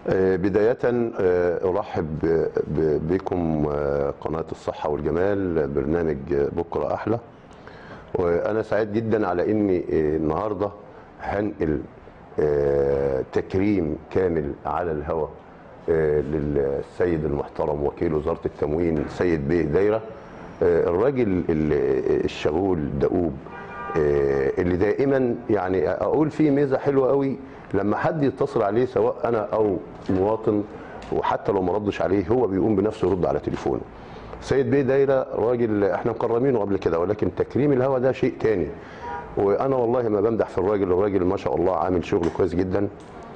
آه، بداية آه، أرحب ب- ب- بكم آه، قناة الصحة والجمال برنامج بكرة أحلى وأنا سعيد جدا على إني آه، النهاردة هنقل آه، تكريم كامل على الهواء آه، للسيد المحترم وكيل وزارة التموين سيد بيه دايرة آه، الراجل ال- الشغول دؤوب آه، اللي دائما يعني اقول فيه ميزه حلوه قوي لما حد يتصل عليه سواء انا او مواطن وحتى لو ما ردش عليه هو بيقوم بنفسه يرد على تليفونه سيد بيه دايره راجل احنا مكرمينه قبل كده ولكن تكريم الهوى ده شيء تاني وانا والله ما بمدح في الراجل الراجل ما شاء الله عامل شغل كويس جدا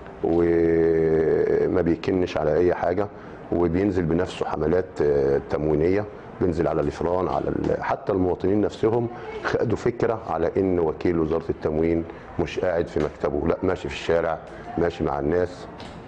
وما بيكنش على اي حاجه وبينزل بنفسه حملات آه، تموينيه بينزل على الافران على ال- حتى المواطنين نفسهم خدوا فكره على ان وكيل وزاره التموين مش قاعد في مكتبه لا ماشي في الشارع ماشي مع الناس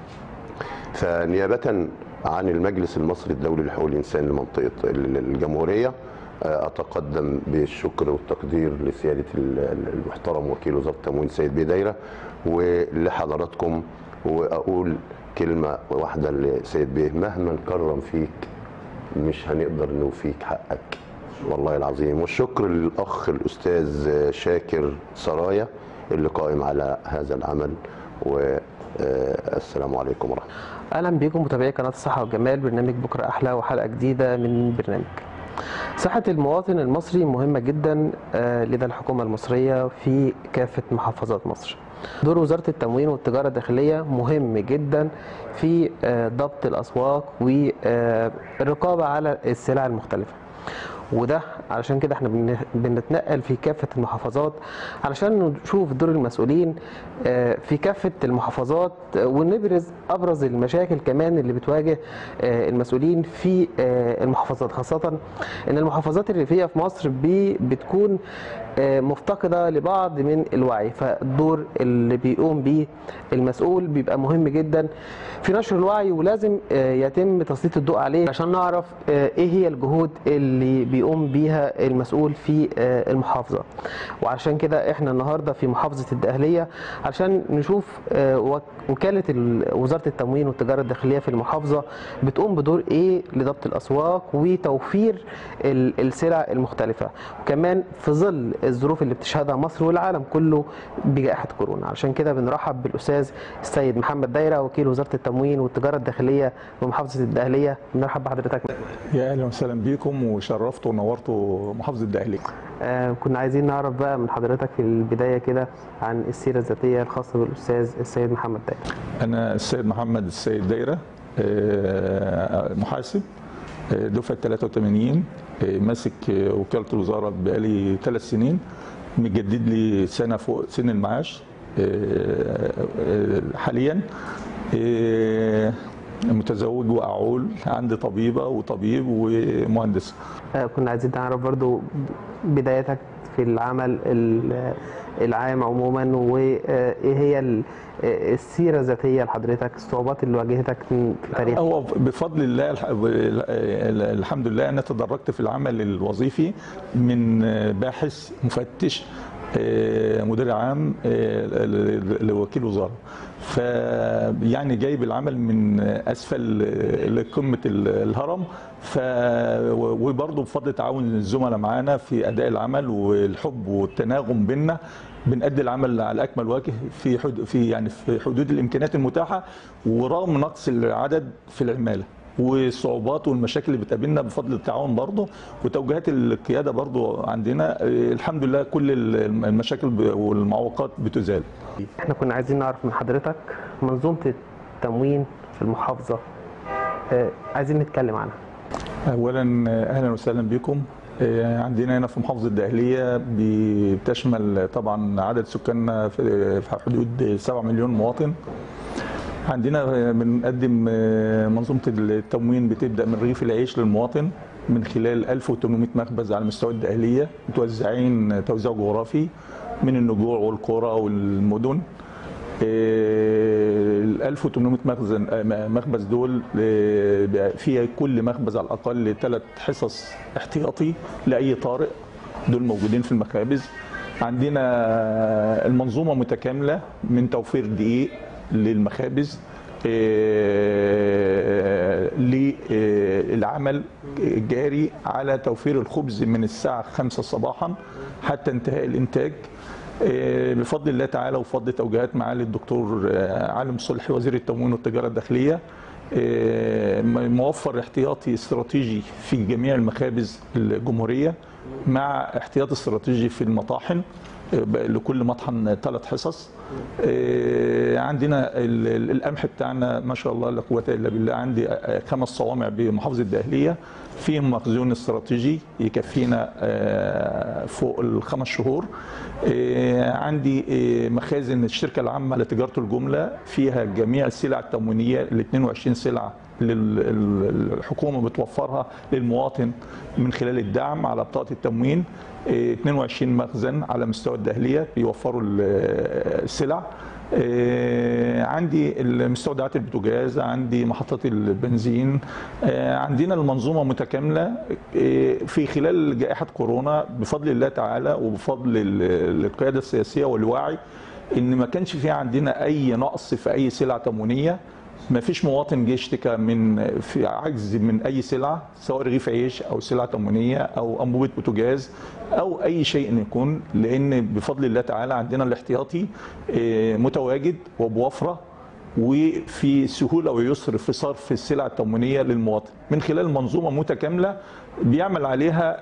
فنيابه عن المجلس المصري الدولي لحقوق الانسان لمنطقه ال- الجمهوريه آه، اتقدم بالشكر والتقدير لسياده ال- المحترم وكيل وزاره التموين سيد بيه دايره ولحضراتكم واقول كلمه واحده لسيد بيه مهما نكرم فيك مش هنقدر نوفيك حقك والله العظيم والشكر للاخ الاستاذ شاكر سرايا اللي قائم على هذا العمل والسلام عليكم ورحمه الله اهلا بيكم متابعي قناه الصحه والجمال برنامج بكره احلى وحلقه جديده من برنامج صحه المواطن المصري مهمه جدا آه، لدى الحكومه المصريه في كافه محافظات مصر دور وزاره التموين والتجاره الداخليه مهم جدا في آه، ضبط الاسواق والرقابه على السلع المختلفه وده علشان كده احنا بن- بنتنقل في كافة المحافظات علشان نشوف دور المسؤولين آه، في كافة المحافظات آه، ونبرز أبرز المشاكل كمان اللي بتواجه آه، المسؤولين في آه، المحافظات خاصة إن المحافظات الريفية في مصر بي- بتكون آه، مفتقدة لبعض من الوعي فالدور اللي بيقوم بيه المسؤول بيبقى مهم جدا في نشر الوعي ولازم آه، يتم تسليط الضوء عليه عشان نعرف آه، ايه هي الجهود اللي بيقوم بيها المسؤول في آه، المحافظة وعشان كده احنا النهاردة في محافظة الدقهلية عشان نشوف آه، وك- وكالة ال- وزارة التموين والتجارة الداخلية في المحافظة بتقوم بدور ايه لضبط الاسواق وتوفير ال- السلع المختلفة وكمان في ظل الظروف اللي بتشهدها مصر والعالم كله بجائحة كورونا عشان كده بنرحب بالاستاذ السيد محمد دايرة وكيل وزارة التموين والتجارة الداخلية بمحافظة الدقهلية بنرحب بحضرتك يا اهلا وسهلا بيكم وشرفتوا ونورتوا محافظه الدقهليه آه كنا عايزين نعرف بقى من حضرتك في البداية كده عن السيرة الذاتية الخاصة بالأستاذ السيد محمد دايرة انا السيد محمد السيد دايره آه، محاسب آه، دفعه 83 آه، ماسك آه، وكاله الوزاره بقالي ثلاث سنين مجدد لي سنه فوق سن المعاش آه، آه، حاليا آه، متزوج واعول عندي طبيبه وطبيب ومهندس آه، كنا عايزين نعرف برضو بدايتك في العمل ال- العام عموما وايه هي ال- آه، السيرة الذاتية لحضرتك الصعوبات اللي واجهتك في تاريخ هو بفضل الله الح- الحمد لله انا تدرجت في العمل الوظيفي من باحث مفتش آه، مدير عام آه، ل- لوكيل وزاره ف يعني جايب العمل من اسفل لقمه ال- الهرم ف وبرضه بفضل تعاون الزملاء معانا في اداء العمل والحب والتناغم بيننا بنأدي العمل على اكمل وجه في حد في يعني في حدود الامكانيات المتاحه ورغم نقص العدد في العماله والصعوبات والمشاكل اللي بتقابلنا بفضل التعاون برضه وتوجيهات القياده برضه عندنا آه، الحمد لله كل المشاكل ب- والمعوقات بتزال احنا كنا عايزين نعرف من حضرتك منظومة التموين في المحافظة آه، عايزين نتكلم عنها اولا آه، اهلا وسهلا بكم آه، عندنا هنا في محافظه الدقهليه بي- بتشمل طبعا عدد سكاننا في في حدود 7 مليون مواطن عندنا بنقدم آه، منظومه التموين بتبدا من رغيف العيش للمواطن من خلال 1800 مخبز على مستوى الدقهليه متوزعين توزيع جغرافي من النجوع والقرى والمدن ال 1800 مخزن آه، مخبز دول آه، بقى فيها كل مخبز على الاقل ثلاث حصص احتياطي لاي طارئ دول موجودين في المخابز عندنا المنظومه متكامله من توفير دقيق للمخابز آه، للعمل الجاري على توفير الخبز من الساعة 5 صباحا حتى انتهاء الإنتاج آه، بفضل الله تعالى وفضل توجيهات معالي الدكتور آه، علي صلحي وزير التموين والتجارة الداخلية آه، موفر احتياطي استراتيجي في جميع المخابز الجمهورية مع احتياطي استراتيجي في المطاحن لكل مطحن ثلاث حصص آه، عندنا ال- ال- القمح بتاعنا ما شاء الله لا قوه الا بالله عندي آه، خمس صوامع بمحافظه الدقهليه فيهم مخزون استراتيجي يكفينا آه، فوق الخمس شهور آه، عندي آه، مخازن الشركه العامه لتجاره الجمله فيها جميع السلع التموينيه ال 22 سلعه اللي ال- ال- الحكومه بتوفرها للمواطن من خلال الدعم على بطاقه التموين إيه، 22 مخزن على مستوى الداخليه بيوفروا ال- السلع إيه، عندي المستودعات البوتاجاز عندي محطات البنزين آه، عندنا المنظومه متكامله إيه، في خلال جائحه كورونا بفضل الله تعالى وبفضل ال- القياده السياسيه والوعي ان ما كانش في عندنا اي نقص في اي سلع تموينيه ما فيش مواطن جه اشتكى من في عجز من اي سلعه سواء رغيف عيش او سلعه تموينيه او انبوبه بوتاجاز او اي شيء يكون لان بفضل الله تعالى عندنا الاحتياطي آه، متواجد وبوفره وفي سهوله ويسر في صرف السلع التموينيه للمواطن من خلال منظومه متكامله بيعمل عليها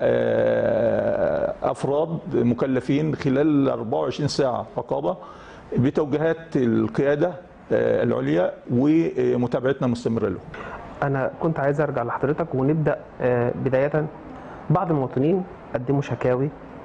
آه، افراد مكلفين خلال 24 ساعه رقابه بتوجيهات القياده آه، العليا ومتابعتنا مستمره لهم انا كنت عايز ارجع لحضرتك ونبدا آه، بدايه بعض المواطنين قدموا شكاوي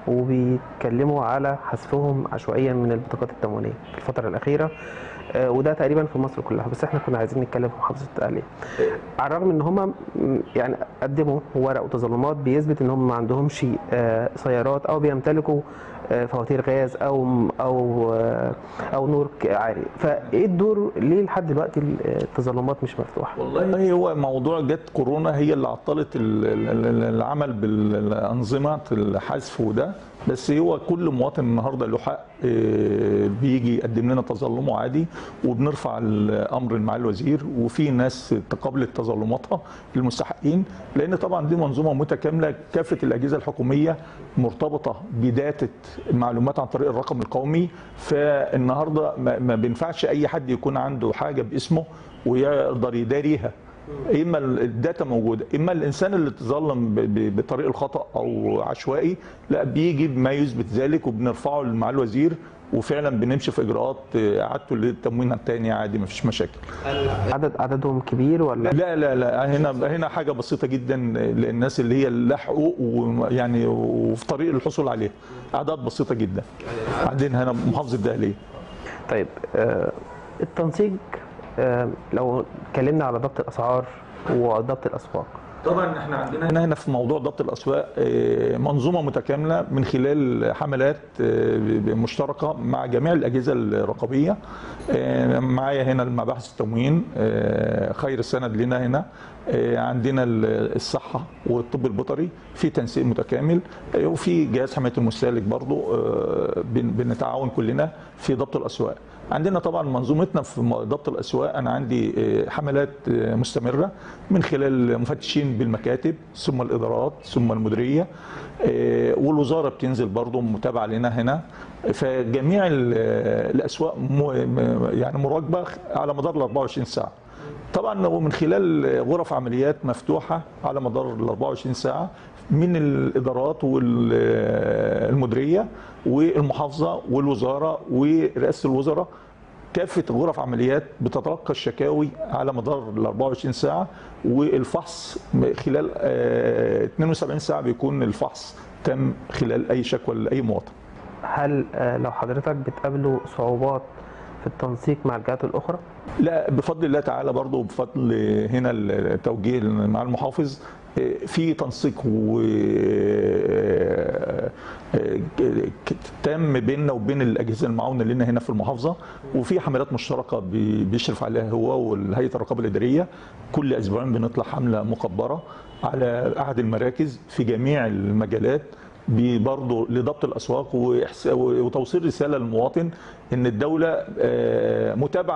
وبيتكلموا على حذفهم عشوائيا من البطاقات التموينيه في الفتره الاخيره آه، وده تقريبا في مصر كلها بس احنا كنا عايزين نتكلم في محافظه الدقهليه على الرغم ان هم يعني قدموا ورق وتظلمات بيثبت ان هم ما عندهمش آه، سيارات او بيمتلكوا آه، فواتير غاز او او آه، او نور ك- عالي فايه الدور ليه لحد دلوقتي التظلمات مش مفتوحه والله هو موضوع جت كورونا هي اللي عطلت ال- ال- ال- العمل بالانظمه الحذف وده بس هو كل مواطن النهارده له حق آه، بيجي يقدم لنا تظلمه عادي وبنرفع الامر مع الوزير وفي ناس تقابلت تظلماتها للمستحقين لان طبعا دي منظومه متكامله كافه الاجهزه الحكوميه مرتبطه بداته معلومات عن طريق الرقم القومي فالنهارده ما ما بينفعش اي حد يكون عنده حاجه باسمه ويقدر يداريها اما الداتا موجوده اما الانسان اللي تظلم ب- ب- بطريق الخطا او عشوائي لا بيجي بما يثبت ذلك وبنرفعه مع الوزير وفعلا بنمشي في اجراءات آه، اعادته للتموين الثاني عادي ما فيش مشاكل عدد عددهم كبير ولا لا لا لا هنا هنا حاجه بسيطه جدا للناس اللي هي لا حقوق ويعني وفي طريق الحصول عليها اعداد بسيطه جدا عندنا هنا محافظه الدهليه طيب آه، التنسيق آه، لو اتكلمنا على ضبط الاسعار وضبط الاسواق طبعا احنا عندنا هنا هنا في موضوع ضبط الاسواق آه، منظومه متكامله من خلال حملات آه، مشتركه مع جميع الاجهزه الرقابيه آه، معايا هنا المباحث التموين آه، خير السند لنا هنا آه، عندنا ال- الصحه والطب البيطري في تنسيق متكامل آه، وفي جهاز حمايه المستهلك برضو آه، بن- بنتعاون كلنا في ضبط الاسواق عندنا طبعا منظومتنا في م- ضبط الاسواق انا عندي آه، حملات آه، مستمره من خلال مفتشين بالمكاتب ثم الادارات ثم المديريه آه، والوزاره بتنزل برضو متابعه لنا هنا فجميع ال- آه، الاسواق م- م- يعني مراقبه على مدار ال 24 ساعه طبعا ومن خلال غرف عمليات مفتوحه على مدار ال 24 ساعه من الادارات والمديريه والمحافظه والوزاره ورئاسه الوزراء كافه غرف عمليات بتتلقى الشكاوي على مدار ال 24 ساعه والفحص خلال آه، 72 ساعه بيكون الفحص تم خلال اي شكوى لاي مواطن هل آه، لو حضرتك بتقابلوا صعوبات في التنسيق مع الجهات الاخرى لا بفضل الله تعالى برضه بفضل هنا التوجيه مع المحافظ في تنسيق و تم بيننا وبين الاجهزه المعاونه لنا هنا في المحافظه وفي حملات مشتركه بي- بيشرف عليها هو والهيئه الرقابه الاداريه كل اسبوعين بنطلع حمله مكبره على احد المراكز في جميع المجالات برضه لضبط الاسواق وإحس- وتوصيل رساله للمواطن ان الدوله آه، متابعه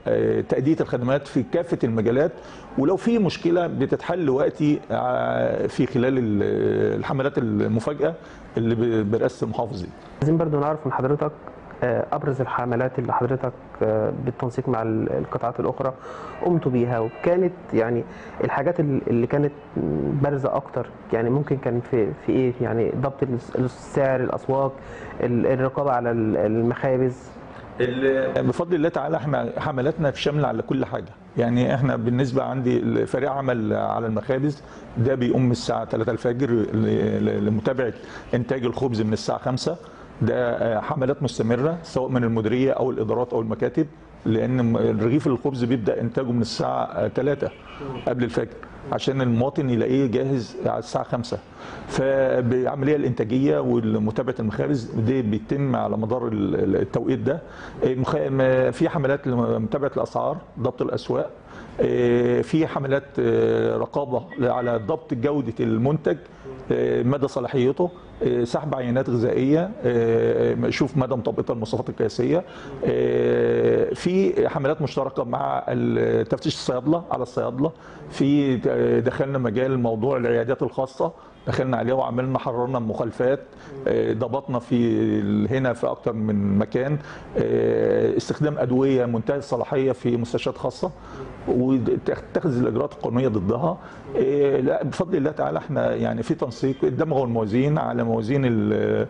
آه، تأدية الخدمات في كافة المجالات ولو في مشكلة بتتحل وقتي آه، في خلال ال- الحملات المفاجئة اللي ب- برئاسة المحافظ دي عايزين برضو نعرف من حضرتك آه، ابرز الحملات اللي حضرتك آه، بالتنسيق مع ال- القطاعات الاخرى قمتوا بيها وكانت يعني الحاجات ال- اللي كانت بارزه اكتر يعني ممكن كان في في ايه يعني ضبط الس- السعر الاسواق ال- الرقابه على ال- المخابز بفضل الله تعالى احنا حملاتنا شامله على كل حاجه يعني احنا بالنسبه عندي فريق عمل على المخابز ده بيقوم من الساعه 3 الفجر ل- ل- لمتابعه انتاج الخبز من الساعه 5 ده حملات مستمره سواء من المديريه او الادارات او المكاتب لان رغيف الخبز بيبدا انتاجه من الساعه 3 قبل الفجر عشان المواطن يلاقيه جاهز على الساعه 5 فبعمليه الانتاجيه ومتابعه المخابز دي بيتم على مدار ال- التوقيت ده المخ- م- في حملات لمتابعه الاسعار ضبط الاسواق إيه، في حملات آه، رقابه على ضبط جوده المنتج آه، مدى صلاحيته آه، سحب عينات غذائيه آه، شوف مدى مطابقتها المواصفات القياسيه آه، في حملات مشتركه مع ال- تفتيش الصيادله على الصيادله في آه، دخلنا مجال موضوع العيادات الخاصه دخلنا عليه وعملنا حررنا مخالفات آه، ضبطنا في ال- هنا في اكتر من مكان آه، استخدام ادويه منتهيه الصلاحيه في مستشفيات خاصه وتتخذ الاجراءات القانونيه ضدها آه، لا بفضل الله تعالى احنا يعني في تنسيق دمغوا الموازين على موازين ال-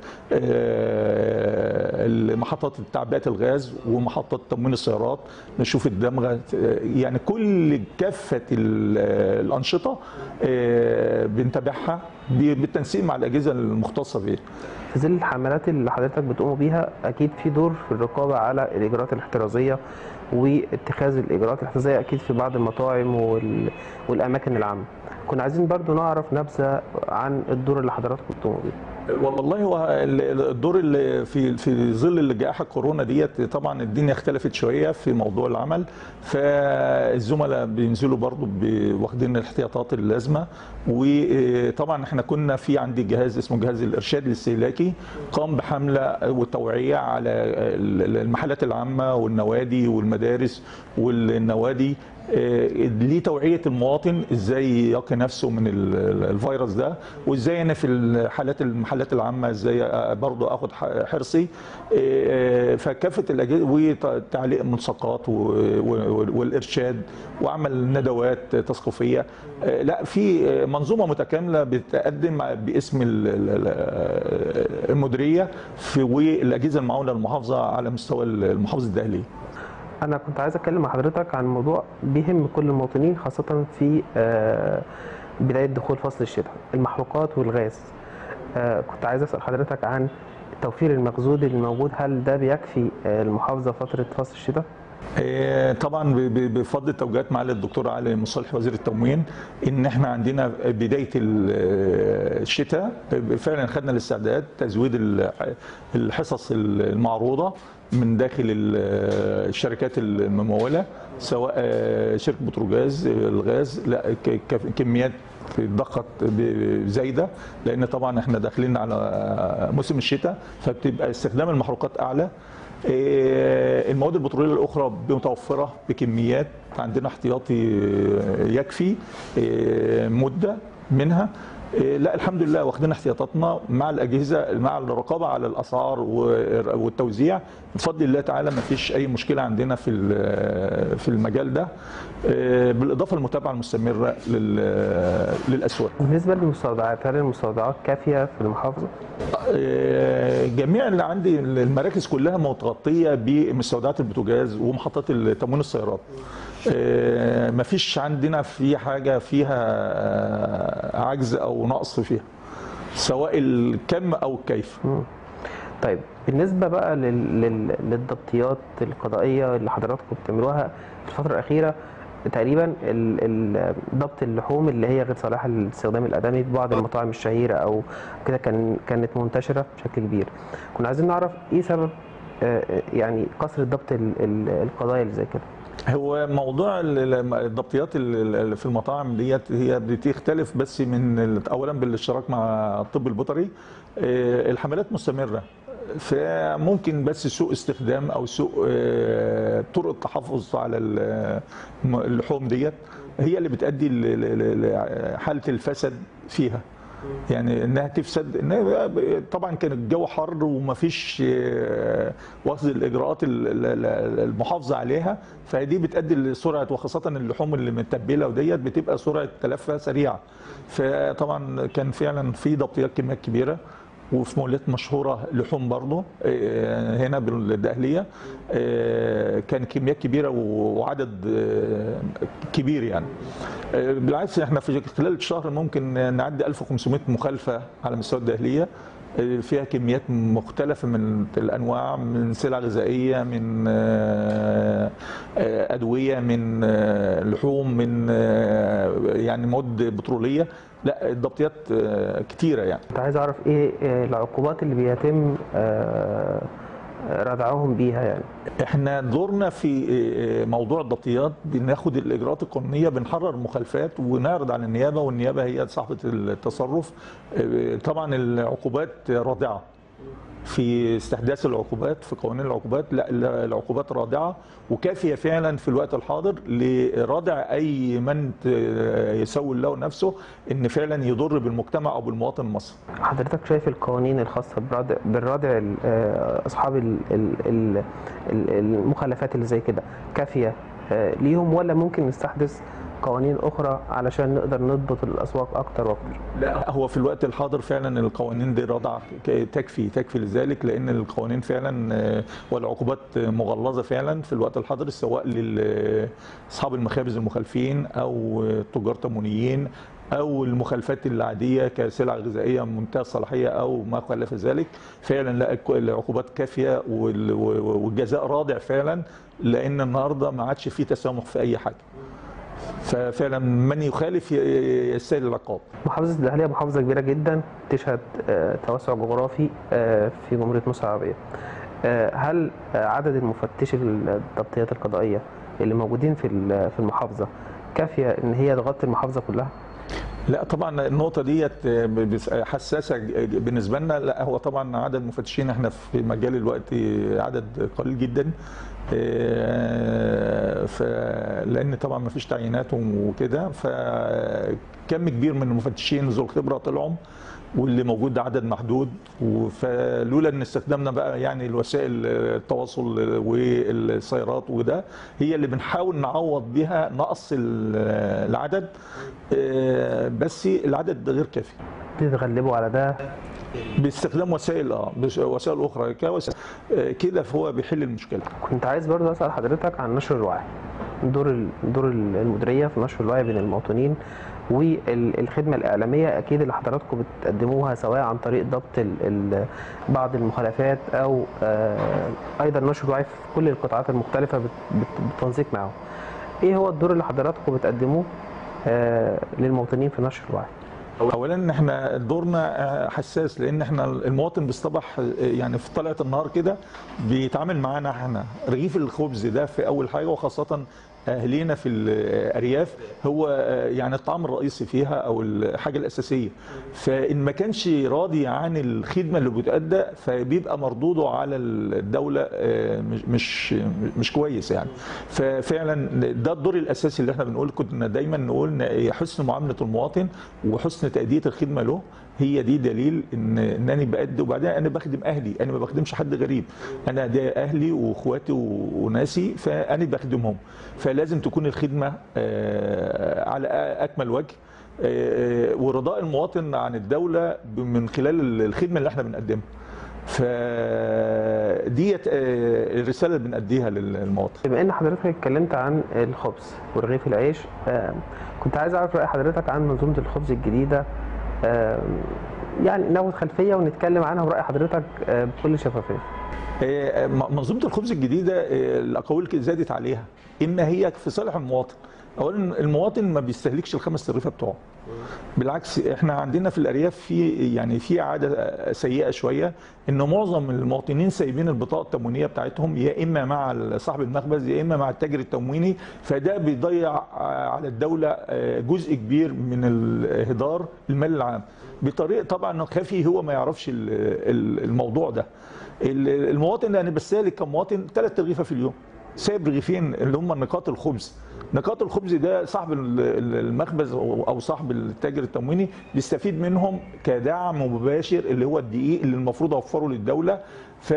آه، المحطات تعبئه الغاز ومحطات تموين السيارات نشوف الدمغه آه، يعني كل كافه ال- الانشطه آه، بنتابعها ب- بالتنسيق مع الاجهزه المختصه بيها في ظل الحملات اللي حضرتك بتقوموا بيها اكيد في دور في الرقابه على الاجراءات الاحترازيه واتخاذ الاجراءات الاحترازيه اكيد في بعض المطاعم وال... والاماكن العامه كنا عايزين برضو نعرف نبذه عن الدور اللي حضراتكم بتقوموا بيه والله هو ال- الدور اللي في في ظل الجائحه كورونا ديت طبعا الدنيا اختلفت شويه في موضوع العمل فالزملاء بينزلوا برضو ب- واخدين الاحتياطات اللازمه وطبعا احنا كنا في عندي جهاز اسمه جهاز الارشاد الاستهلاكي قام بحمله وتوعيه على ال- المحلات العامه والنوادي والمدارس والنوادي آه، لتوعيه المواطن ازاي يقي نفسه من ال- ال- الفيروس ده وازاي انا في الحالات المحلات العامه ازاي آه، برضو اخد ح- حرصي آه، فكافه الاجهزه وتعليق ملصقات و- و- والارشاد وعمل ندوات تثقيفيه آه، لا في آه، منظومه متكامله بتقدم باسم ال- ال- ال- المديريه في والاجهزه المعاونه للمحافظه على مستوى المحافظه الداخليه انا كنت عايز اتكلم مع حضرتك عن موضوع بيهم كل المواطنين خاصه في آه، بدايه دخول فصل الشتاء المحروقات والغاز آه، كنت عايز اسال حضرتك عن توفير المخزون اللي موجود هل ده بيكفي آه، المحافظه فتره فصل الشتاء آه، طبعا ب- ب- بفضل توجيهات معالي الدكتور علي مصالح وزير التموين ان احنا عندنا بدايه ال- آه، الشتاء فعلا خدنا الاستعداد تزويد ال- الحصص المعروضه من داخل ال- الشركات المموله سواء آه، شركه بتروجاز آه، الغاز لا ك- ك- كميات ضخت ب- زايده لان طبعا احنا داخلين على موسم الشتاء فبتبقى استخدام المحروقات اعلى إيه، المواد البتروليه الاخرى متوفره بكميات عندنا احتياطي آه، يكفي آه، مده منها إيه، لا الحمد لله واخدين احتياطاتنا مع الاجهزه مع الرقابه على الاسعار و- والتوزيع بفضل الله تعالى ما فيش اي مشكله عندنا في ال- في المجال ده إيه، بالاضافه للمتابعه المستمره لل- للاسواق بالنسبه للمستودعات هل المستودعات كافيه في المحافظه آه، جميع اللي عندي المراكز كلها متغطيه بمستودعات البوتاجاز ومحطات تموين السيارات آه، مفيش عندنا في حاجه فيها آه، عجز او نقص فيها سواء الكم او الكيف طيب بالنسبة بقى لل... لل... للضبطيات القضائية اللي حضراتكم بتعملوها في الفترة الأخيرة تقريبا ال... ال... ضبط اللحوم اللي هي غير صالحة للاستخدام الآدمي في بعض المطاعم الشهيرة أو كده كان كانت منتشرة بشكل كبير. كنا عايزين نعرف إيه سبب آه، آه، يعني كثرة ضبط ال... ال... القضايا اللي زي كده. هو موضوع ال- ال- الضبطيات ال- ال- في المطاعم ديت هي بتختلف بس من ال- اولا بالاشتراك مع الطب البيطري آه، الحملات مستمره فممكن بس سوء استخدام او سوء آه، طرق التحفظ على ال- اللحوم ديت هي اللي بتؤدي ل- ل- ل- حاله الفسد فيها يعني انها تفسد إنها طبعا كان الجو حر ومفيش آه، واخذ الاجراءات ال- ال- ال- المحافظه عليها فدي بتؤدي لسرعه وخاصه اللحوم اللي متبله وديت بتبقى سرعه تلفها سريعه فطبعا كان فعلا في ضبطيات كميات كبيره وفي مولات مشهوره لحوم برضه آه، هنا بالدقهليه آه، كان كميات كبيره وعدد آه، كبير يعني آه، بالعكس احنا في خلال الشهر ممكن نعدي 1500 مخالفه على مستوى الدقهليه آه، فيها كميات مختلفة من الأنواع من سلع غذائية من آه، آه، أدوية من آه، لحوم من آه، يعني مواد بترولية لا الضبطيات آه، كتيرة يعني كنت عايز اعرف ايه آه، العقوبات اللي بيتم آه، ردعهم بيها يعني احنا دورنا في موضوع الضبطيات بناخد الاجراءات القانونيه بنحرر مخالفات ونعرض على النيابه والنيابه هي صاحبه التصرف طبعا العقوبات رادعه في استحداث العقوبات في قوانين العقوبات لا العقوبات رادعه وكافيه فعلا في الوقت الحاضر لردع اي من يسول له نفسه ان فعلا يضر بالمجتمع او بالمواطن المصري. حضرتك شايف القوانين الخاصه بالردع بالردع ال- آه، اصحاب ال- ال- ال- ال- المخالفات اللي زي كده كافيه آه، ليهم ولا ممكن نستحدث قوانين اخرى علشان نقدر نضبط الاسواق اكتر واكتر لا هو في الوقت الحاضر فعلا القوانين دي رضع تكفي تكفي لذلك لان القوانين فعلا آه، والعقوبات مغلظه فعلا في الوقت الحاضر سواء لاصحاب المخابز المخالفين او تجار تموينيين او المخالفات العاديه كسلع غذائيه منتهى الصلاحيه او ما خلف ذلك فعلا لا الك- العقوبات كافيه وال- والجزاء رادع فعلا لان النهارده ما عادش فيه تسامح في اي حاجه ففعلا من يخالف ي- يستاهل العقاب محافظه الاهليه محافظه كبيره جدا تشهد آه، توسع جغرافي آه، في جمهوريه مصر العربيه آه، هل آه، عدد المفتشي الضبطيات القضائيه اللي موجودين في ال- في المحافظه كافيه ان هي تغطي المحافظه كلها لا طبعا النقطه ديت بس- حساسه بالنسبه لنا لا هو طبعا عدد المفتشين احنا في مجال الوقت عدد قليل جدا آه، ف لان طبعا ما فيش تعيينات وكده فكم كبير من المفتشين ذو الخبره طلعوا واللي موجود عدد محدود فلولا ان استخدامنا بقى يعني الوسائل التواصل والسيارات وده هي اللي بنحاول نعوض بها نقص ال- العدد آه، بس العدد غير كافي بتتغلبوا على ده باستخدام وسائل اه بس- وسائل اخرى كوسائل آه، كده فهو بيحل المشكله كنت عايز برضو اسال حضرتك عن نشر الوعي دور ال- دور ال- المديريه في نشر الوعي بين المواطنين والخدمه الاعلاميه اكيد اللي حضراتكم بتقدموها سواء عن طريق ضبط ال ال بعض المخالفات او آه، ايضا نشر الوعي في كل القطاعات المختلفه بت- بت- بالتنسيق معهم. ايه هو الدور اللي حضراتكم بتقدموه آه، للمواطنين في نشر الوعي؟ اولا احنا دورنا آه، حساس لان احنا المواطن بيصطبح آه، يعني في طلعه النهار كده بيتعامل معانا احنا رغيف الخبز ده في اول حاجه وخاصه اهلينا في الارياف هو آه، يعني الطعام الرئيسي فيها او الحاجه الاساسيه فان ما كانش راضي عن الخدمه اللي بتؤدى فبيبقى مردوده على الدوله آه، مش مش مش كويس يعني ففعلا ده الدور الاساسي اللي احنا بنقول كنا دايما نقول إن حسن معامله المواطن وحسن تاديه الخدمه له هي دي دليل ان انني بأدي وبعدين انا بخدم اهلي انا ما بخدمش حد غريب انا ده اهلي واخواتي و- وناسي فانا بخدمهم فلازم تكون الخدمه آه، على اكمل وجه آه، ورضاء المواطن عن الدوله ب- من خلال الخدمه اللي احنا بنقدمها فديت آه، الرساله اللي بنأديها للمواطن بما ان حضرتك اتكلمت عن الخبز ورغيف العيش آه، كنت عايز اعرف راي حضرتك عن منظومه الخبز الجديده آه، يعني ناخد خلفيه ونتكلم عنها وراي حضرتك آه، بكل شفافيه آه، منظومه الخبز الجديده آه، الاقاويل كده زادت عليها ان هي في صالح المواطن اولا المواطن ما بيستهلكش الخمس رغيفه بتوعه بالعكس احنا عندنا في الارياف في يعني في عاده سيئه شويه ان معظم المواطنين سايبين البطاقه التموينيه بتاعتهم يا اما مع صاحب المخبز يا اما مع التاجر التمويني فده بيضيع على الدوله جزء كبير من الهدار المال العام بطريقه طبعا خفي هو ما يعرفش ال- ال- الموضوع ده ال- المواطن انا بستهلك كمواطن ثلاث رغيفه في اليوم سايب رغيفين اللي هم نقاط الخبز نقاط الخبز ده صاحب ال- ال- المخبز او أو صاحب التاجر التمويني بيستفيد منهم كدعم مباشر اللي هو الدقيق اللي المفروض اوفره للدوله ف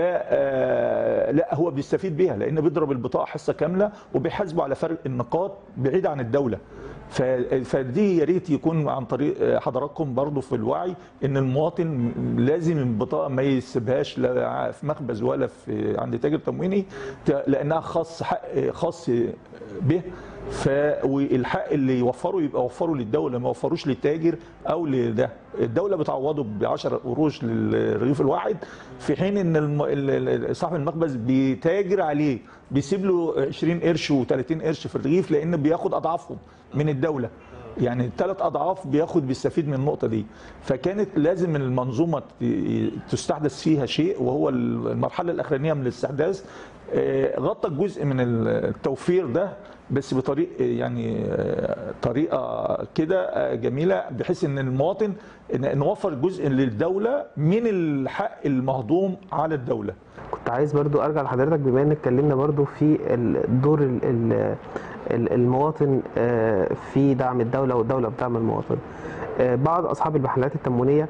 آه، لا هو بيستفيد بيها لان بيضرب البطاقه حصه كامله وبيحاسبه على فرق النقاط بعيد عن الدوله ف- فدي يا ريت يكون عن طريق آه، حضراتكم برضو في الوعي ان المواطن لازم البطاقه ما يسيبهاش لا في مخبز ولا في عند تاجر تمويني ت- لانها خاص حق خاص به ف والحق اللي يوفره يبقى يوفره للدوله ما يوفروش للتاجر او لده الدوله بتعوضه ب 10 قروش للرغيف الواحد في حين ان الم... ال- ال- صاحب المخبز بيتاجر عليه بيسيب له 20 قرش و30 قرش في الرغيف لان بياخد اضعافهم من الدوله يعني ثلاث اضعاف بياخد بيستفيد من النقطه دي فكانت لازم المنظومه ت- تستحدث فيها شيء وهو المرحله الاخرانيه من الاستحداث آه، غطى جزء من التوفير ده بس بطريق يعني آه، طريقه كده آه، جميله بحيث ان المواطن إن نوفر جزء للدوله من الحق المهضوم على الدوله كنت عايز برضو ارجع لحضرتك بما ان اتكلمنا برضو في ال- دور ال- ال- ال- المواطن آه، في دعم الدوله والدوله بدعم المواطن آه، بعض اصحاب المحلات التموينيه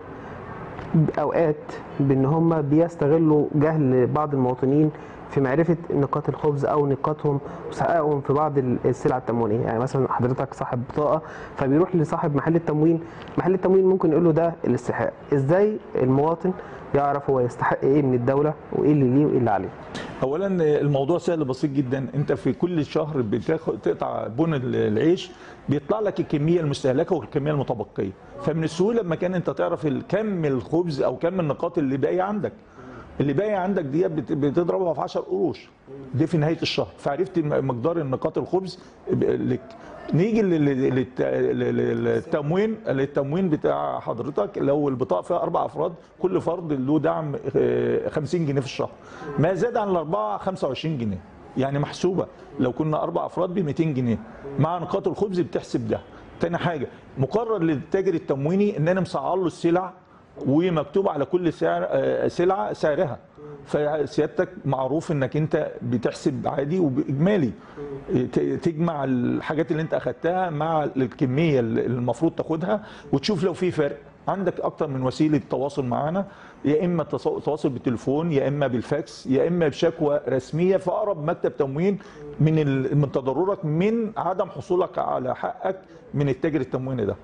اوقات بان هم بيستغلوا جهل بعض المواطنين في معرفه نقاط الخبز او نقاطهم وسقائهم في بعض ال- السلع التموينيه يعني مثلا حضرتك صاحب بطاقه فبيروح لصاحب محل التموين محل التموين ممكن يقول له ده الاستحقاق ازاي المواطن يعرف هو يستحق ايه من الدوله وايه اللي ليه وايه اللي عليه اولا الموضوع سهل بسيط جدا انت في كل شهر بتاخد تقطع بون العيش بيطلع لك الكميه المستهلكه والكميه المتبقيه فمن السهوله لما كان انت تعرف كم الخبز او كم النقاط اللي باقيه عندك اللي باقي عندك دي بت- بتضربها في 10 قروش دي في نهايه الشهر فعرفت م- مقدار النقاط الخبز ب- لك نيجي لل- لل- للت- لل- للتموين للتموين بتاع حضرتك لو البطاقه فيها اربع افراد كل فرد له دعم آه، 50 جنيه في الشهر ما زاد عن الاربعه 25 جنيه يعني محسوبه لو كنا اربع افراد ب 200 جنيه مع نقاط الخبز بتحسب ده تاني حاجه مقرر للتاجر التمويني ان انا مسعر له السلع ومكتوب على كل سعر آه، سلعه سعرها فسيادتك معروف انك انت بتحسب عادي وباجمالي ت- تجمع الحاجات اللي انت اخدتها مع الكميه اللي المفروض تاخدها وتشوف لو في فرق عندك اكتر من وسيله تواصل معانا يا اما تص- تواصل بالتليفون يا اما بالفاكس يا اما بشكوى رسميه في اقرب مكتب تموين من ال- من تضررك من عدم حصولك على حقك من التاجر التمويني ده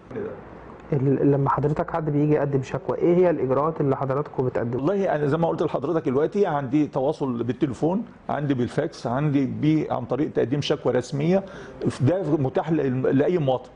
ال- لما حضرتك حد بيجي يقدم شكوى ايه هي الاجراءات اللي حضراتكم بتقدموها والله انا زي ما قلت لحضرتك دلوقتي عندي تواصل بالتليفون عندي بالفاكس عندي ب- عن طريق تقديم شكوى رسميه ده متاح ل- لاي مواطن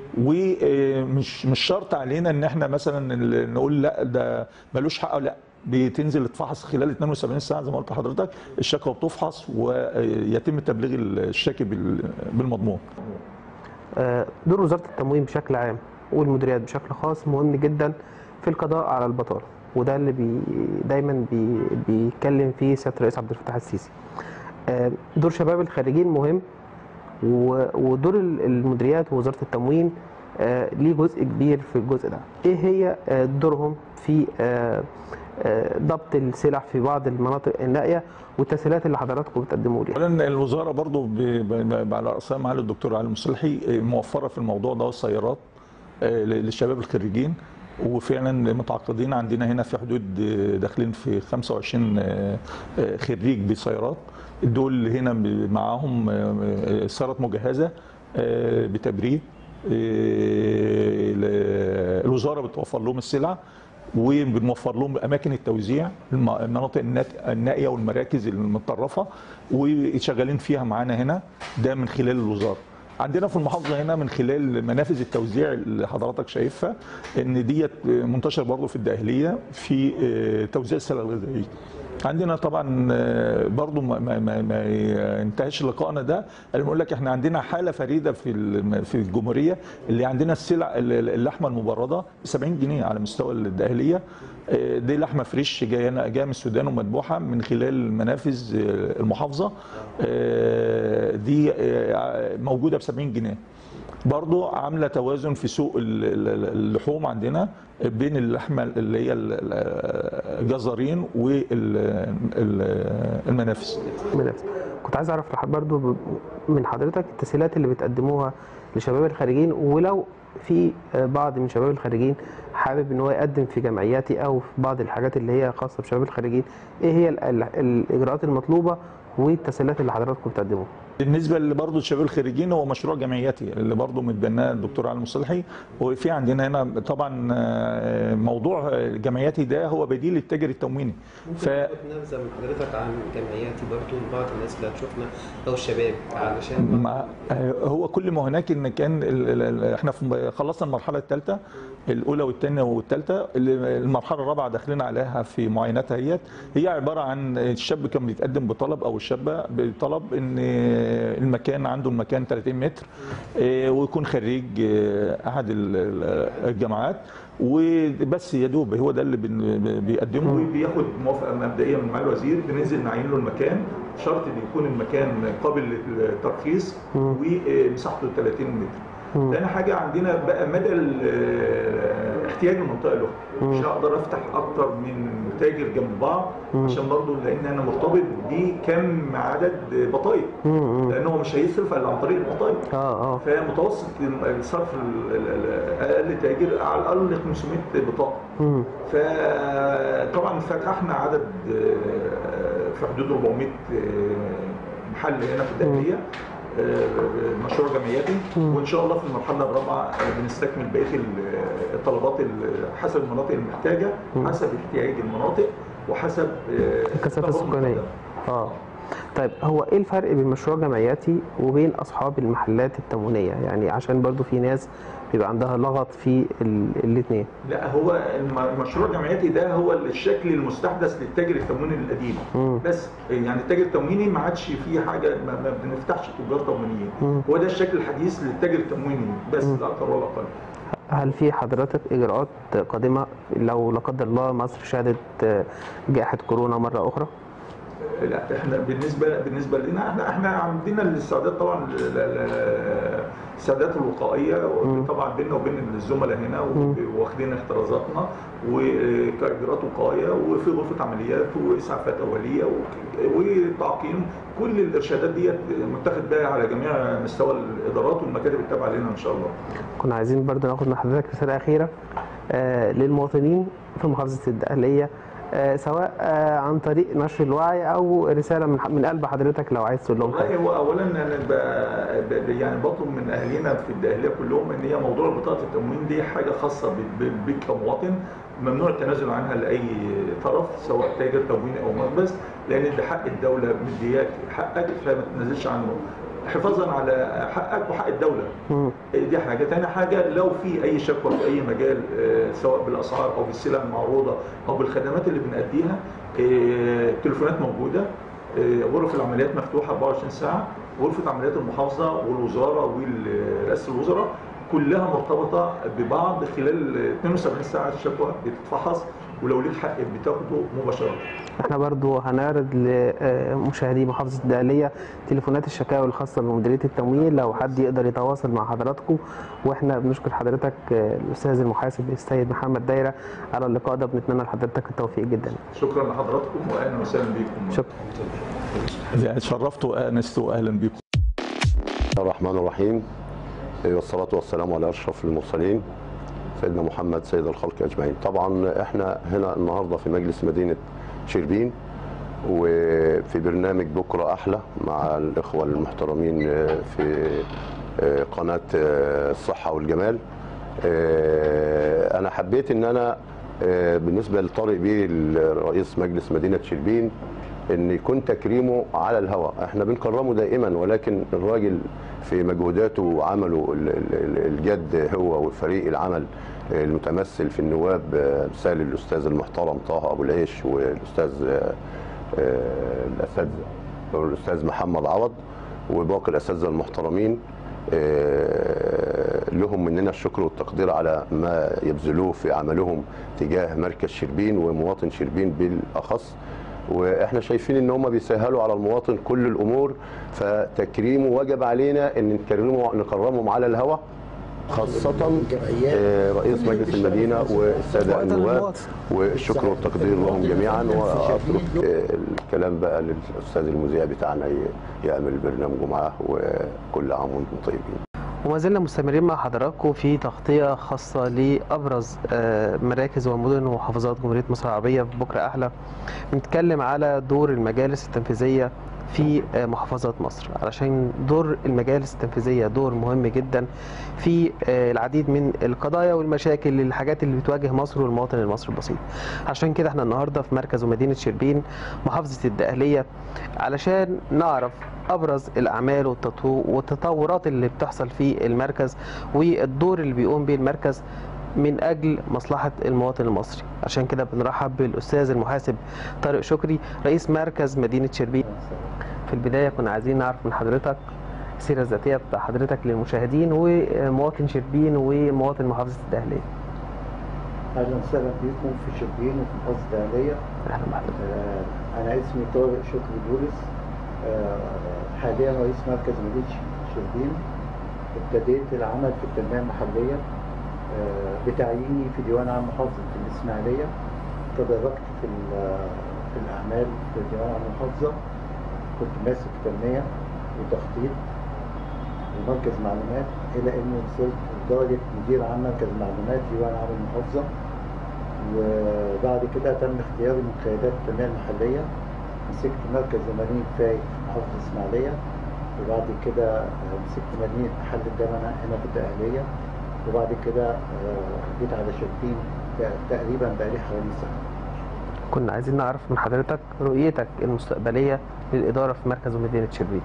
ومش مش شرط علينا ان احنا مثلا ال- نقول لا ده ملوش حق أو لا بتنزل تفحص خلال 72 ساعه زي ما قلت لحضرتك الشكوى بتفحص ويتم تبليغ الشاكي بال- بالمضمون آه، دور وزاره التموين بشكل عام والمديريات بشكل خاص مهم جدا في القضاء على البطاله وده اللي بي دايما بي بيتكلم فيه سياده الرئيس عبد الفتاح السيسي آه، دور شباب الخارجين مهم و- ودور ال- المديريات ووزاره التموين آه، ليه جزء كبير في الجزء ده ايه هي آه، دورهم في آه، آه، ضبط السلع في بعض المناطق النائيه والتسهيلات اللي حضراتكم بتقدموا ليها اولا الوزاره برضو ب- ب- على راسها معالي الدكتور علي المصلحي آه، موفره في الموضوع ده السيارات آه، للشباب الخريجين وفعلا متعاقدين عندنا هنا في حدود آه، داخلين في 25 آه، آه، خريج بسيارات دول هنا ب- معاهم آه، آه، سيارات مجهزه آه، بتبريد آه، ال- الوزاره بتوفر لهم السلع وبنوفر لهم اماكن التوزيع الم- المناطق النات- النائيه والمراكز المتطرفه وشغالين فيها معانا هنا ده من خلال الوزاره عندنا في المحافظه هنا من خلال منافذ التوزيع اللي حضرتك شايفها ان ديت منتشر برضه في الداخليه في آه، توزيع السلع الغذائيه عندنا طبعا آه، برضو ما, ما, ما, ما انتهاش لقائنا ده انا بقول لك احنا عندنا حاله فريده في الم- في الجمهوريه اللي عندنا السلع ال- ال- اللحمه المبرده ب 70 جنيه على مستوى الداخليه آه، دي لحمه فريش جايه جايه من السودان ومذبوحه من خلال منافذ آه، المحافظه آه، دي آه، موجوده ب 70 جنيه برضو عامله توازن في سوق ال- ال- اللحوم عندنا بين اللحمه اللي هي ال- ال- الجزارين والمنافس منافس كنت عايز اعرف لح- برضو ب- من حضرتك التسهيلات اللي بتقدموها لشباب الخارجين ولو في آه، بعض من شباب الخارجين حابب ان هو يقدم في جمعياتي او في بعض الحاجات اللي هي خاصه بشباب الخارجين ايه هي ال- ال- الاجراءات المطلوبه والتسهيلات اللي حضراتكم بتقدموها بالنسبه لبرضه الشباب الخريجين هو مشروع جمعياتي اللي برضه متبناه الدكتور علي المصلحي وفي عندنا هنا طبعا آه، موضوع الجمعياتي ده هو بديل للتاجر التمويني ف نبذه من حضرتك عن جمعياتي برضو لبعض الناس اللي هتشوفنا او الشباب علشان مع هو كل ما هناك ان كان ال- ال- ال- احنا في خلصنا المرحله الثالثه الاولى والثانيه والثالثه المرحله الرابعه داخلين عليها في معايناتها هي هي عباره عن الشاب كان بيتقدم بطلب او الشابه بطلب ان المكان عنده المكان 30 متر آه، ويكون خريج آه، احد ال- ال- الجامعات وبس يا دوب هو ده اللي بن- بيقدمه وبياخد موافقه مبدئيه من معالي الوزير بننزل نعين له المكان شرط ان يكون المكان قابل للترخيص ومساحته 30 متر تاني حاجه عندنا بقى مدى ال- احتياج المنطقه له مش هقدر افتح اكتر من تاجر جنب بعض عشان برضه لان انا مرتبط بكم عدد بطايق لان هو مش هيصرف الا عن طريق البطايق اه اه فمتوسط الصرف ال- ال- ال- اقل تاجر على الاقل 500 بطاقه مم. فطبعا فتحنا عدد آه، في حدود 400 آه، محل هنا في الدقهليه آه، مشروع جمعياتي وان شاء الله في المرحله الرابعه آه، بنستكمل بقيه ال- الطلبات ال- حسب المناطق المحتاجه حسب احتياج المناطق وحسب آه، الكثافه الطلبات السكانيه المقدمة. اه طيب هو ايه الفرق بين مشروع جمعياتي وبين اصحاب المحلات التموينيه يعني عشان برضو في ناس بيبقى عندها لغط في الاثنين لا هو الم- المشروع الجمعياتي ده هو الشكل المستحدث للتاجر التمويني القديم مم. بس يعني التاجر التمويني ما عادش فيه حاجه ما, ما بنفتحش تجار تموينيين مم. هو ده الشكل الحديث للتاجر التمويني بس لا اكثر ولا اقل هل في حضرتك اجراءات قادمه لو لا قدر الله مصر شهدت آه، جائحه كورونا مره اخرى لا احنا بالنسبه بالنسبه لنا احنا احنا عندنا الاستعداد طبعا ل- ل- الاستعدادات الوقائيه طبعا بيننا وبين الزملاء هنا واخدين احترازاتنا وكاجراءات وقائيه وفي غرفه عمليات واسعافات اوليه و- وتعقيم كل الارشادات ديت متخذ بها على جميع مستوى الادارات والمكاتب التابعه لنا ان شاء الله. كنا عايزين برضو ناخد من حضرتك رساله اخيره آه، للمواطنين في محافظه الدقهليه آه، سواء آه، عن طريق نشر الوعي او رساله من من قلب حضرتك لو عايز تقول لهم والله حاجه هو اولا انا ب... ب... يعني بطلب من اهالينا في الدقهليه كلهم ان هي موضوع بطاقه التموين دي حاجه خاصه ب- ب- بك كمواطن ممنوع التنازل عنها لاي طرف سواء تاجر تمويني او مخبز لان ده حق الدوله مدياك حقك فما تتنازلش عنه حفاظا على حقك وحق الدوله مم. دي حاجه تاني حاجه لو في اي شكوى في اي مجال آه، سواء بالاسعار او بالسلع المعروضه او بالخدمات اللي بنأديها آه، التليفونات موجوده آه، غرف العمليات مفتوحه 24 ساعه غرفه عمليات المحافظه والوزاره ورئاسه الوزراء كلها مرتبطه ببعض خلال 72 ساعه الشكوى بتتفحص ولو ليك حق بتاخده مباشره احنا برضو هنعرض لمشاهدي محافظة الدقهلية تليفونات الشكاوى الخاصة بمديرية التموين لو حد يقدر يتواصل مع حضراتكم واحنا بنشكر حضرتك آه، الأستاذ المحاسب السيد محمد دايرة على اللقاء ده بنتمنى لحضرتك التوفيق جدا شكرا لحضراتكم واهلا وسهلا بكم شكرا يعني شرفت وانست واهلا بكم بسم الله الرحمن الرحيم والصلاة والسلام على أشرف المرسلين سيدنا محمد سيد الخلق أجمعين طبعا احنا هنا النهاردة في مجلس مدينة شربين وفي برنامج بكرة أحلى مع الإخوة المحترمين في قناة الصحة والجمال أنا حبيت إن أنا بالنسبة لطارق بيه رئيس مجلس مدينة شربين ان يكون تكريمه على الهواء احنا بنكرمه دائما ولكن الراجل في مجهوداته وعمله ال- ال- الجد هو وفريق العمل المتمثل في النواب مثال الاستاذ المحترم طه ابو العيش والاستاذ آه، آه، الاساتذه الاستاذ محمد عوض وباقي الاساتذه المحترمين آه، لهم مننا الشكر والتقدير على ما يبذلوه في عملهم تجاه مركز شربين ومواطن شربين بالاخص واحنا شايفين ان هم بيسهلوا على المواطن كل الامور فتكريمه وجب علينا ان نكرمه نكرمهم على الهواء خاصة آه، رئيس مجلس المدينة والسادة وأيضاً النواب المواطن. والشكر والتقدير لهم جميعا واترك آه، الكلام بقى للاستاذ المذيع بتاعنا ي- يعمل برنامجه معاه وكل عام وانتم طيبين وما زلنا مستمرين مع حضراتكم في تغطية خاصة لأبرز آه، مراكز ومدن ومحافظات جمهورية مصر العربية في بكرة أحلى بنتكلم على دور المجالس التنفيذية في آه، محافظات مصر علشان دور المجالس التنفيذية دور مهم جدا في آه، العديد من القضايا والمشاكل الحاجات اللي بتواجه مصر والمواطن المصري البسيط عشان كده احنا النهارده في مركز ومدينة شربين محافظة الدقهلية علشان نعرف ابرز الاعمال والتطو- والتطورات اللي بتحصل في المركز والدور اللي بيقوم به المركز من اجل مصلحه المواطن المصري عشان كده بنرحب بالاستاذ المحاسب طارق شكري رئيس مركز مدينه شربين في البدايه كنا عايزين نعرف من حضرتك السيره الذاتيه بتاع حضرتك للمشاهدين ومواطن شربين ومواطن محافظه الدهليه اهلا وسهلا بكم في شربين وفي محافظه الدهليه اهلا بحضرتك آه، انا اسمي طارق شكري بولس آه، حاليا رئيس مركز مدينه ش- شربين ابتديت العمل في التنميه المحليه آه، بتعييني في ديوان عام محافظه الاسماعيليه تدرجت في ال- في الاعمال في ديوان عام المحافظه كنت ماسك تنميه وتخطيط ومركز معلومات الى اني وصلت لدرجه مدير عام مركز معلومات ديوان عام المحافظه وبعد كده تم اختياري من قيادات التنميه المحليه مسكت مركز زمالين فاي في محافظه الاسماعيليه وبعد كده آه، مسكت مدينه محل الجبنه هنا في الدقهليه وبعد كده آه، جيت على شربين ت- تقريبا بقالي حوالي سنه كنا عايزين نعرف من حضرتك رؤيتك المستقبليه للاداره في مركز ومدينه شربين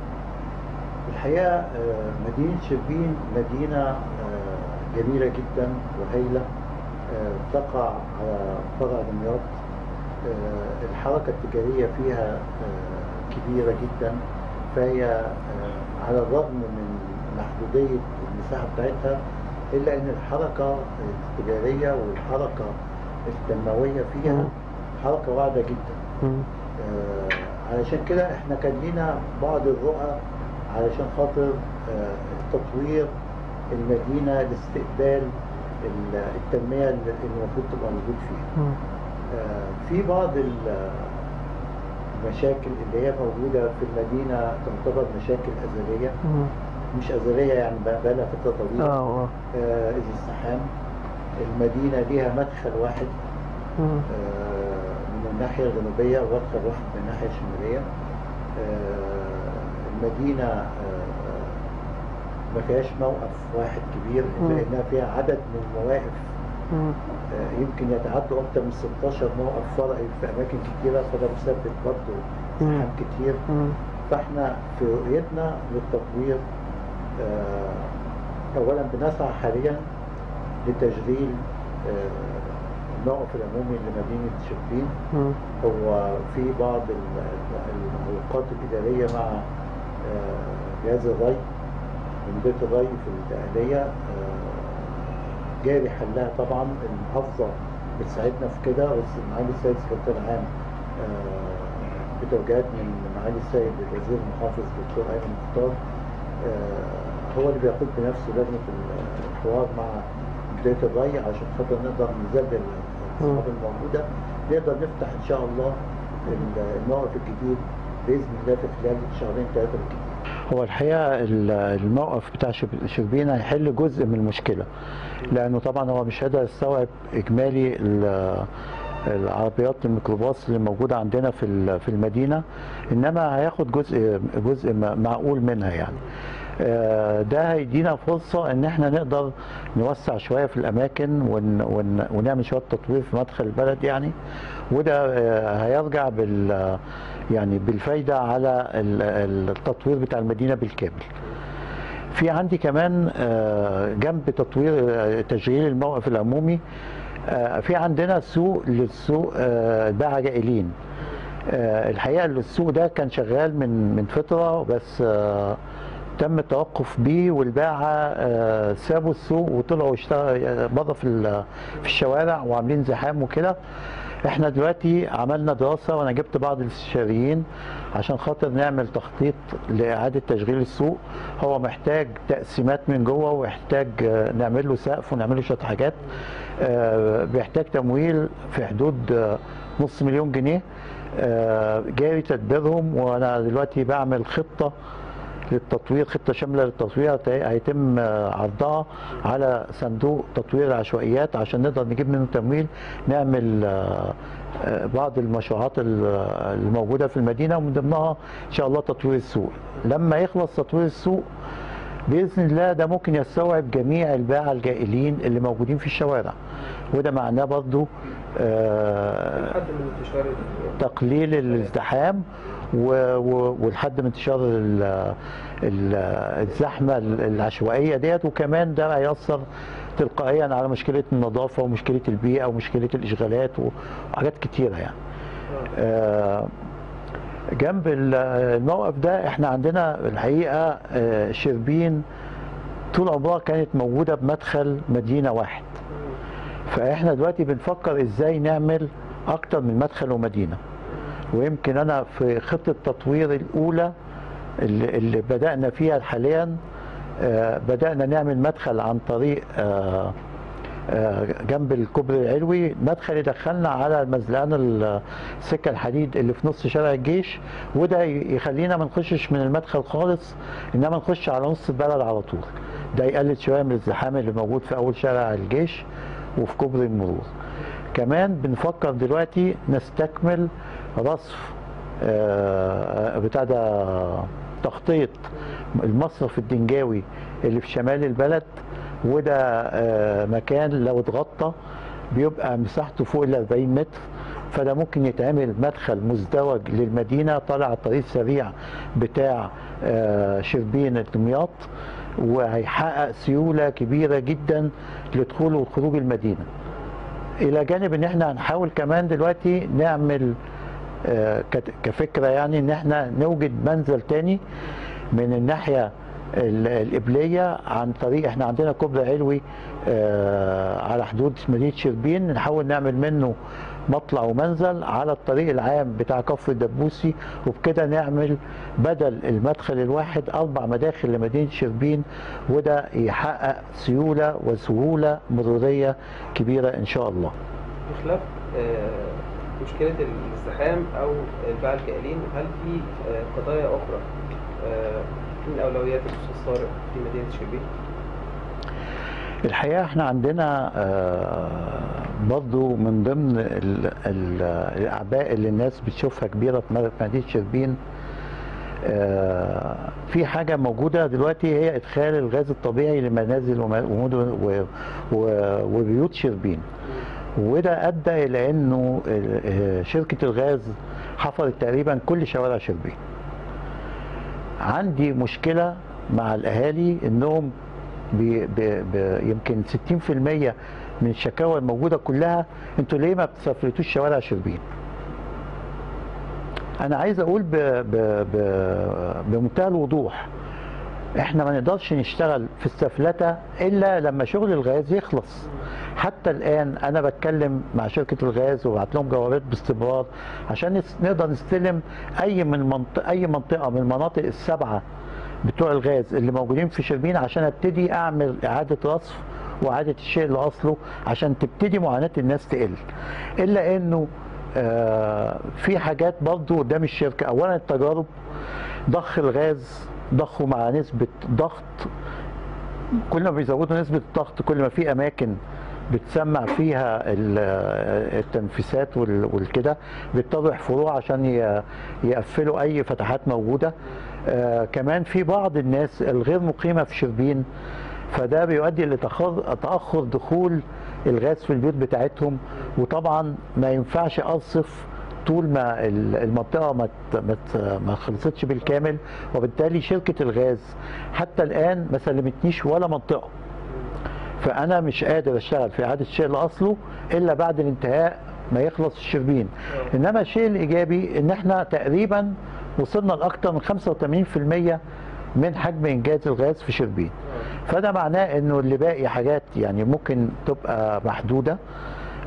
الحقيقة آه، مدينة شربين مدينة آه، جميلة جدا وهايلة آه، تقع على فرع دمياط آه، الحركة التجارية فيها آه، كبيرة جدا فهي آه، على الرغم من محدودية المساحة بتاعتها إلا إن الحركة التجارية والحركة التنموية فيها مم. حركة واعدة جدا مم. آه، علشان كده احنا كان لينا بعض الرؤى علشان خاطر آه، تطوير المدينة لاستقبال ال- التنمية اللي المفروض تبقى موجود فيها مم. آه، في بعض ال- المشاكل اللي هي موجودة في المدينة تعتبر مشاكل أزلية مم. مش أزلية يعني بقى بقى لها فترة طويلة اه اه آه، الازدحام المدينة ليها مدخل واحد مم. آه، من الناحية الجنوبية ومدخل واحد من الناحية الشمالية آه، المدينة آه، ما فيهاش موقف واحد كبير مم. لأنها فيها عدد من المواقف مم. آه، يمكن يتعدوا أكتر من 16 موقف فرعي في أماكن كتيرة فده مسبب برضه ازدحام كتير مم. فاحنا في رؤيتنا للتطوير آه، اولا بنسعى حاليا لتشغيل آه، الموقف العمومي لمدينه شربين مم. هو في بعض ال- ال- المعوقات الاداريه مع آه، جهاز الري من بيت الري في الدقهليه آه، جاري حلها طبعا المحافظه بتساعدنا في كده بس معالي السيد السكرتير العام آه، بتوجيهات من معالي السيد الوزير المحافظ دكتور ايمن مختار آه، هو اللي بيقود بنفسه لجنه الحوار مع بدايه الري عشان خاطر نقدر نذلل الصعاب الموجوده نقدر نفتح ان شاء الله الموقف الجديد باذن الله في خلال شهرين ثلاثه بالكثير. هو الحقيقه ال- الموقف بتاع شرب- شربين هيحل جزء من المشكله لانه طبعا هو مش قادر يستوعب اجمالي ال- العربيات الميكروباص اللي موجوده عندنا في ال- في المدينه انما هياخد جزء جزء م- معقول منها يعني آه، ده هيدينا فرصه ان احنا نقدر نوسع شويه في الاماكن ون ون ونعمل شويه تطوير في مدخل البلد يعني وده آه، هيرجع بال يعني بالفايده على ال- التطوير بتاع المدينه بالكامل. في عندي كمان آه، جنب تطوير آه، تشغيل الموقف العمومي آه، في عندنا سوق للسوق آه، باع جائلين آه، الحقيقه إن السوق ده كان شغال من من فتره بس آه، تم التوقف بيه والباعه آه، سابوا السوق وطلعوا يشتغلوا بره في ال- في الشوارع وعاملين زحام وكده احنا دلوقتي عملنا دراسه وانا جبت بعض الاستشاريين عشان خاطر نعمل تخطيط لاعاده تشغيل السوق هو محتاج تقسيمات من جوه ويحتاج آه، نعمل له سقف ونعمل له شويه حاجات آه، بيحتاج تمويل في حدود آه، نص مليون جنيه آه، جاري تدبيرهم وانا دلوقتي بعمل خطه للتطوير خطه شامله للتطوير هت- هيتم آه، عرضها على صندوق تطوير العشوائيات عشان نقدر نجيب منه تمويل نعمل آه، آه، بعض المشروعات ال- الموجوده في المدينه ومن ضمنها ان شاء الله تطوير السوق لما يخلص تطوير السوق باذن الله ده ممكن يستوعب جميع الباعة الجائلين اللي موجودين في الشوارع وده معناه برضو آه، حد من انتشار تقليل الازدحام و- و- والحد من انتشار ال- ال- الزحمه العشوائيه ديت وكمان ده هيأثر تلقائيا على مشكله النظافه ومشكله البيئه ومشكله الاشغالات وحاجات كتيره يعني. آه، جنب ال- الموقف ده احنا عندنا الحقيقه آه، شربين طول عمرها كانت موجوده بمدخل مدينه واحد. فاحنا دلوقتي بنفكر ازاي نعمل اكتر من مدخل ومدينه ويمكن انا في خطه تطوير الاولى اللي, اللي بدانا فيها حاليا آه، بدانا نعمل مدخل عن طريق آه، آه، جنب الكوبري العلوي مدخل يدخلنا على المزلقان ال- السكه الحديد اللي في نص شارع الجيش وده ي- يخلينا ما نخشش من المدخل خالص انما نخش على نص البلد على طول ده يقلل شويه من الزحام اللي موجود في اول شارع الجيش وفي كوبري المرور كمان بنفكر دلوقتي نستكمل رصف آه، بتاع ده تخطيط المصرف الدنجاوي اللي في شمال البلد وده آه، مكان لو اتغطى بيبقى مساحته فوق ال 40 متر فده ممكن يتعمل مدخل مزدوج للمدينه طالع على الطريق السريع بتاع آه، شربين دمياط وهيحقق سيوله كبيره جدا لدخول وخروج المدينه. الى جانب ان احنا هنحاول كمان دلوقتي نعمل آه، كت- كفكره يعني ان احنا نوجد منزل تاني من الناحيه ال- القبليه عن طريق احنا عندنا كوبري علوي آه، على حدود مدينه شربين نحاول نعمل منه مطلع ومنزل على الطريق العام بتاع كفر الدبوسي وبكده نعمل بدل المدخل الواحد اربع مداخل لمدينه شربين وده يحقق سيوله وسهوله مروريه كبيره ان شاء الله. بخلاف آه، مشكلة الازدحام أو الباعة الجائلين هل في آه، قضايا أخرى آه، من أولويات الأستاذ طارق في مدينة شربين؟ الحقيقه احنا عندنا آه، برضو من ضمن ال- ال- الاعباء اللي الناس بتشوفها كبيره في مد- في مدينه شربين آه، في حاجه موجوده دلوقتي هي ادخال الغاز الطبيعي لمنازل وم- ومدن و- و- وبيوت شربين وده ادى الى انه ال- آه، شركه الغاز حفرت تقريبا كل شوارع شربين عندي مشكله مع الاهالي انهم بي بي بي يمكن 60% من الشكاوى الموجوده كلها انتوا ليه ما بتسافرتوش شوارع شربين؟ انا عايز اقول ب ب ب بمنتهى الوضوح احنا ما نقدرش نشتغل في السفلته الا لما شغل الغاز يخلص حتى الان انا بتكلم مع شركه الغاز وببعت لهم جوابات باستمرار عشان نس- نقدر نستلم اي من منطقه اي منطقه من المناطق السبعه بتوع الغاز اللي موجودين في شربين عشان ابتدي اعمل اعاده رصف واعاده الشيء لاصله عشان تبتدي معاناه الناس تقل الا انه آه، في حاجات برضو قدام الشركه اولا التجارب ضخ الغاز ضخه مع نسبه ضغط كل ما بيزودوا نسبه الضغط كل ما في اماكن بتسمع فيها ال- التنفيسات وال- والكده بيضطروا يحفروها عشان ي- يقفلوا اي فتحات موجوده آه كمان في بعض الناس الغير مقيمه في شربين فده بيؤدي لتأخر تأخر دخول الغاز في البيوت بتاعتهم وطبعا ما ينفعش أرصف طول ما ال- المنطقة ما ت- ما ت- ما خلصتش بالكامل وبالتالي شركة الغاز حتى الآن ما سلمتنيش ولا منطقة فأنا مش قادر أشتغل في إعادة الشيء لأصله إلا بعد الانتهاء ما يخلص الشربين إنما الشيء الإيجابي إن إحنا تقريبا وصلنا لأكثر من 85% من حجم إنجاز الغاز في شربين فده معناه إنه اللي باقي حاجات يعني ممكن تبقى محدودة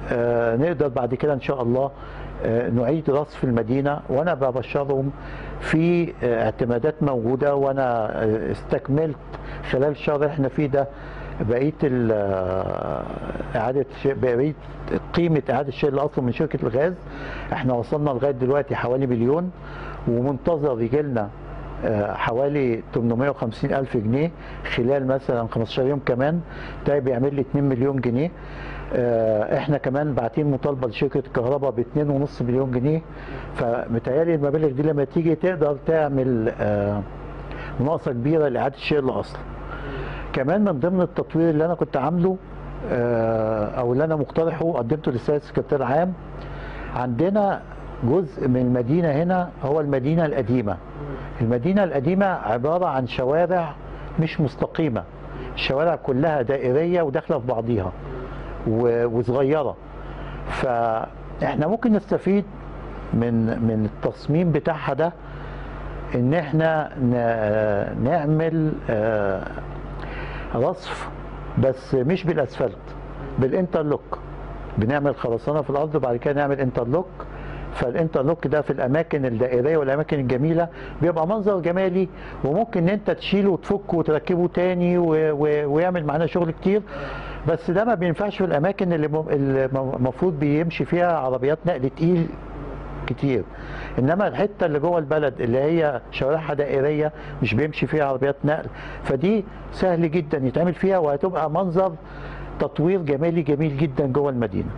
آه، نقدر بعد كده ان شاء الله آه، نعيد رصف المدينه وانا ببشرهم في آه، اعتمادات موجوده وانا آه، استكملت خلال الشهر اللي احنا فيه ده بقيه ال- آه، اعاده ش- بقيه قيمه اعاده شيل الاصل من شركه الغاز احنا وصلنا لغايه دلوقتي حوالي مليون ومنتظر يجي لنا آه، حوالي 850 ألف جنيه خلال مثلا 15 يوم كمان ده بيعمل لي 2 مليون جنيه آه، احنا كمان باعتين مطالبه لشركه الكهرباء ب 2.5 مليون جنيه فمتهيألي المبالغ دي لما تيجي تقدر تعمل آه، مناقصه كبيره لاعاده الشيء الاصل كمان من ضمن التطوير اللي انا كنت عامله آه، او اللي انا مقترحه قدمته للسيد السكرتير العام عندنا جزء من المدينه هنا هو المدينه القديمه المدينه القديمه عباره عن شوارع مش مستقيمه الشوارع كلها دائريه وداخله في بعضيها و- وصغيره فاحنا ممكن نستفيد من من التصميم بتاعها ده ان احنا ن- نعمل آه، رصف بس مش بالاسفلت بالانترلوك بنعمل خرسانه في الارض وبعد كده نعمل انترلوك فالانترلوك ده في الاماكن الدائريه والاماكن الجميله بيبقى منظر جمالي وممكن ان انت تشيله وتفكه وتركبه تاني و... و... ويعمل معانا شغل كتير بس ده ما بينفعش في الاماكن اللي م- اللي المفروض بيمشي فيها عربيات نقل تقيل كتير انما الحته اللي جوه البلد اللي هي شوارعها دائريه مش بيمشي فيها عربيات نقل فدي سهل جدا يتعمل فيها وهتبقى منظر تطوير جمالي جميل جدا جوه المدينه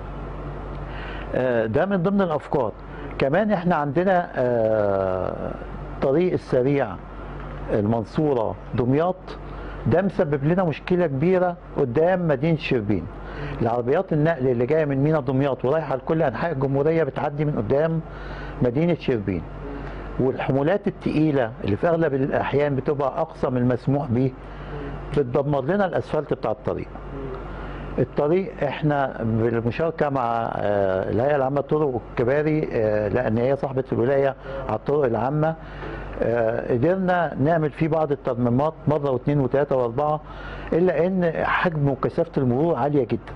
آه، ده من ضمن الافكار كمان احنا عندنا آه، الطريق السريع المنصوره دمياط ده مسبب لنا مشكله كبيره قدام مدينه شربين العربيات النقل اللي جايه من مينا دمياط ورايحه لكل انحاء الجمهوريه بتعدي من قدام مدينه شربين والحمولات التقيله اللي في اغلب الاحيان بتبقى اقصى من المسموح به بتدمر لنا الاسفلت بتاع الطريق الطريق احنا بالمشاركه مع آه، الهيئه العامه للطرق والكباري آه، لان هي صاحبه الولايه على الطرق العامه آه، قدرنا نعمل فيه بعض الترميمات مره واثنين وثلاثه واربعه الا ان حجم وكثافه المرور عاليه جدا.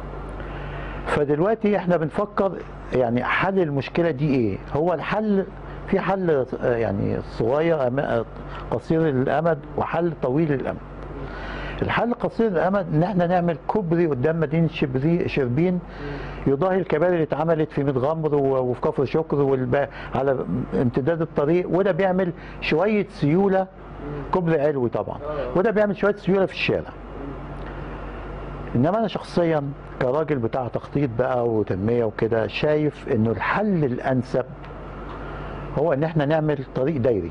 فدلوقتي احنا بنفكر يعني حل المشكله دي ايه؟ هو الحل في حل آه، يعني صغير أما- قصير الامد وحل طويل الامد. الحل قصير الامد ان احنا نعمل كوبري قدام مدينه شبري شربين يضاهي الكباري اللي اتعملت في ميت غمر و- وفي كفر شكر والب... على امتداد الطريق وده بيعمل شويه سيوله كوبري علوي طبعا وده بيعمل شويه سيوله في الشارع انما انا شخصيا كراجل بتاع تخطيط بقى وتنميه وكده شايف انه الحل الانسب هو ان احنا نعمل طريق دايري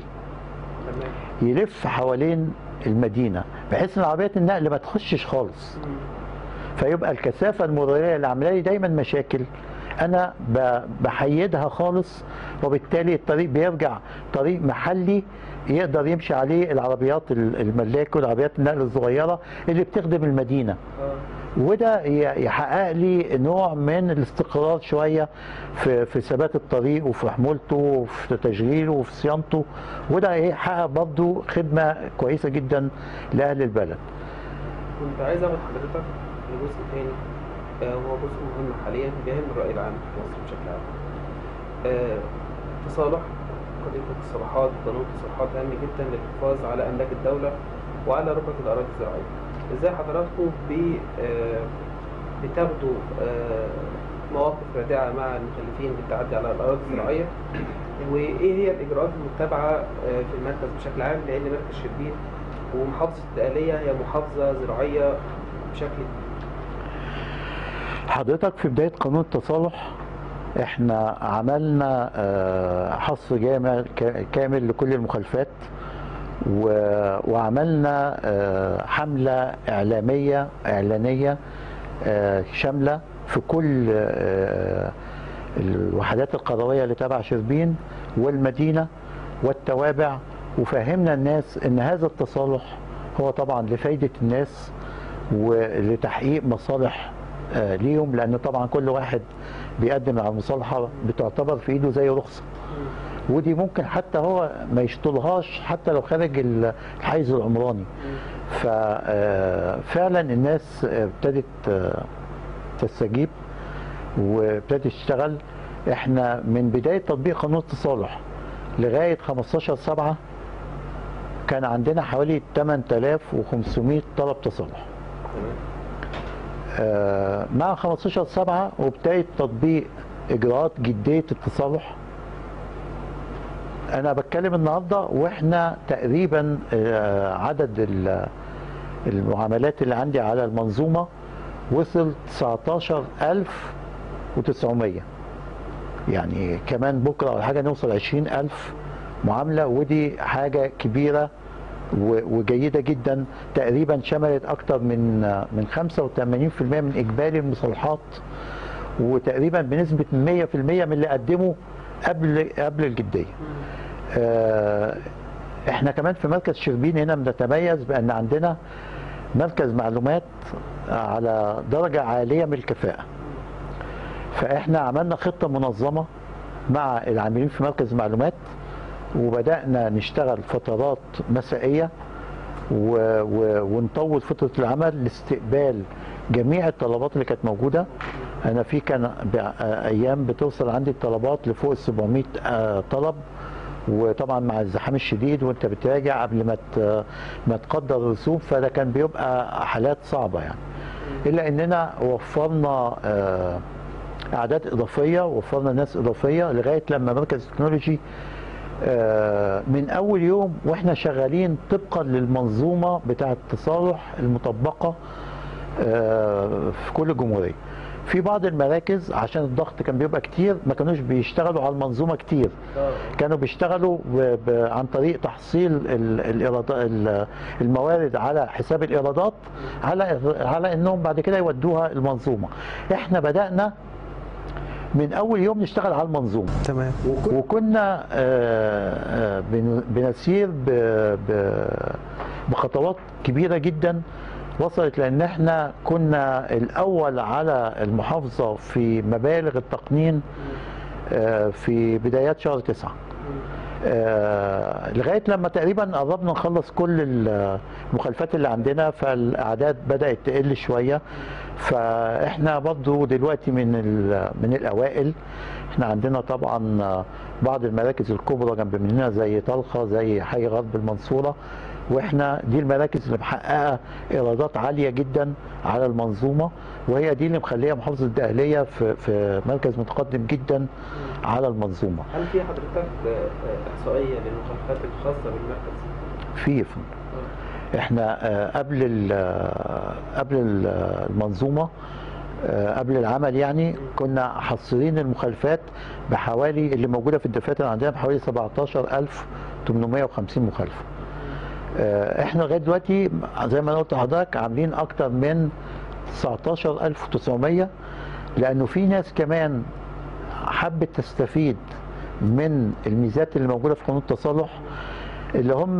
يلف حوالين المدينه بحيث ان عربيات النقل ما تخشش خالص فيبقى الكثافه المروريه اللي عامله لي دايما مشاكل انا ب- بحيدها خالص وبالتالي الطريق بيرجع طريق محلي يقدر يمشي عليه العربيات ال- الملاك والعربيات النقل الصغيره اللي بتخدم المدينه وده ي- يحقق لي نوع من الاستقرار شويه في في ثبات الطريق وفي حمولته وفي تشغيله وفي صيانته وده يحقق برضه خدمه كويسه جدا لاهل البلد. كنت عايز اخد حضرتك لجزء تاني آه، وهو جزء مهم حاليا بيهم الرأي العام في مصر بشكل عام. آه، تصالح قضية التصالحات قانون التصالحات هام جدا للحفاظ على أملاك الدولة وعلى رقعة الأراضي الزراعية. إزاي حضراتكم بي آه، بتاخدوا آه، مواقف رادعة مع المخلفين بالتعدي على الأراضي الزراعية وإيه هي الإجراءات المتبعة آه، في المركز بشكل عام لأن مركز شربين ومحافظة الدقهلية هي محافظة زراعية بشكل كبير. حضرتك في بداية قانون التصالح احنا عملنا آه، حصر جامع كا- كامل لكل المخالفات و- وعملنا آه، حملة إعلامية إعلانية آه، شاملة في كل آه، الوحدات القضائية اللي تبع شربين والمدينة والتوابع وفهمنا الناس ان هذا التصالح هو طبعا لفايدة الناس ولتحقيق مصالح آه، ليهم لان طبعا كل واحد بيقدم على المصالحة بتعتبر في ايده زي رخصة ودي ممكن حتى هو ما يشطلهاش حتى لو خارج ال- الحيز العمراني ففعلا الناس آه، ابتدت آه، تستجيب وابتدت تشتغل احنا من بدايه تطبيق قانون التصالح لغايه 15 7 كان عندنا حوالي 8500 طلب تصالح تمام آه، مع 15 7 وبدايه تطبيق اجراءات جديه التصالح انا بتكلم النهارده واحنا تقريبا آه، عدد ال- المعاملات اللي عندي على المنظومه وصل 19900 يعني كمان بكره ولا حاجه نوصل 20000 معامله ودي حاجه كبيره و- وجيده جدا تقريبا شملت اكتر من من 85% من اجمالي المصالحات وتقريبا بنسبه 100% من اللي قدموا قبل قبل الجديه. آه، احنا كمان في مركز شربين هنا بنتميز بان عندنا مركز معلومات على درجه عاليه من الكفاءه. فاحنا عملنا خطه منظمه مع العاملين في مركز معلومات وبدانا نشتغل فترات مسائيه و... و... ونطول فتره العمل لاستقبال جميع الطلبات اللي كانت موجوده انا في كان ب... ايام بتوصل عندي الطلبات لفوق ال 700 آه، طلب وطبعا مع الزحام الشديد وانت بتراجع قبل ما ت... ما تقدر الرسوم فده كان بيبقى حالات صعبه يعني الا اننا وفرنا آه، اعداد اضافيه وفرنا ناس اضافيه لغايه لما مركز التكنولوجي آه، من اول يوم واحنا شغالين طبقا للمنظومه بتاعه التصالح المطبقه آه، في كل الجمهوريه في بعض المراكز عشان الضغط كان بيبقى كتير ما كانوش بيشتغلوا على المنظومه كتير اه كانوا بيشتغلوا ب... ب... عن طريق تحصيل ال... الإيراد... ال- الموارد على حساب الايرادات على على انهم بعد كده يودوها المنظومه احنا بدانا من اول يوم نشتغل على المنظومه تمام وكنا آه، آه، بن- بنسير ب... ب... بخطوات كبيره جدا وصلت لان احنا كنا الاول على المحافظه في مبالغ التقنين آه، في بدايات شهر تسعة آه، لغايه لما تقريبا قربنا نخلص كل المخالفات اللي عندنا فالاعداد بدات تقل شويه فاحنا برضو دلوقتي من ال- من الاوائل احنا عندنا طبعا آه، بعض المراكز الكبرى جنب مننا زي طلخه زي حي غرب المنصوره واحنا دي المراكز اللي محققه ايرادات عاليه جدا على المنظومه وهي دي اللي مخليه محافظه الدقهليه في في مركز متقدم جدا على المنظومه هل في حضرتك آه، آه، احصائيه للمخالفات الخاصه بالمركز؟ في يا فندم. احنا آه، قبل ال- آه، قبل ال- آه، المنظومه آه، قبل العمل يعني كنا حاصرين المخالفات بحوالي اللي موجوده في الدفاتر عندنا بحوالي 17850 مخالفه. آه، احنا لغايه دلوقتي زي ما انا قلت لحضرتك عاملين اكتر من 19900 لانه في ناس كمان حبت تستفيد من الميزات اللي موجوده في قانون التصالح اللي هم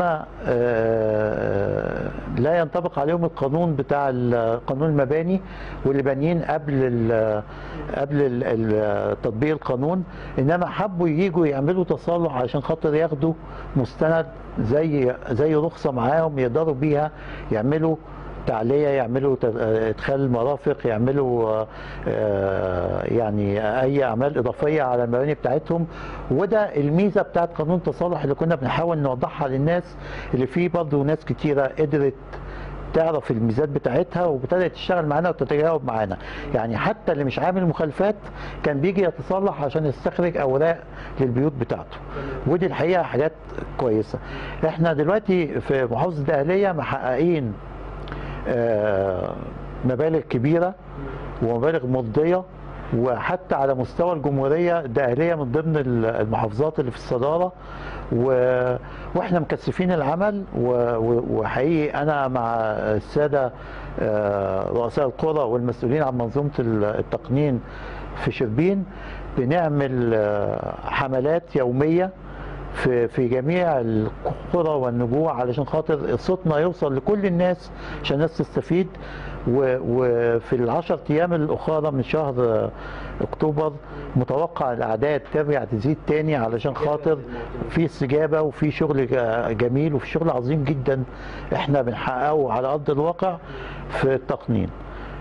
آه، لا ينطبق عليهم القانون بتاع ال- قانون المباني واللي بانيين قبل ال- قبل ال- ال- تطبيق القانون انما حبوا ييجوا يعملوا تصالح عشان خاطر ياخدوا مستند زي زي رخصه معاهم يقدروا بيها يعملوا تعلية يعملوا ت- آه، ادخال المرافق يعملوا آه، آه، يعني اي اعمال اضافيه على المباني بتاعتهم وده الميزه بتاعت قانون التصالح اللي كنا بنحاول نوضحها للناس اللي فيه برضه ناس كتيره قدرت تعرف الميزات بتاعتها وابتدت تشتغل معانا وتتجاوب معانا يعني حتى اللي مش عامل مخالفات كان بيجي يتصلح عشان يستخرج اوراق للبيوت بتاعته ودي الحقيقه حاجات كويسه احنا دلوقتي في محافظه الدقهليه محققين آه، مبالغ كبيره ومبالغ مرضيه وحتى على مستوى الجمهوريه الدقهليه من ضمن ال- المحافظات اللي في الصداره و... واحنا مكثفين العمل و... و... وحقيقي انا مع الساده آه، رؤساء القرى والمسؤولين عن منظومه ال- التقنين في شربين بنعمل آه، حملات يوميه في في جميع القرى والنجوع علشان خاطر صوتنا يوصل لكل الناس عشان الناس تستفيد و- وفي العشر ايام الاخرى من شهر آه، اكتوبر متوقع الاعداد ترجع تزيد تاني علشان خاطر في استجابه وفي شغل ج- جميل وفي شغل عظيم جدا احنا بنحققه على ارض الواقع في التقنين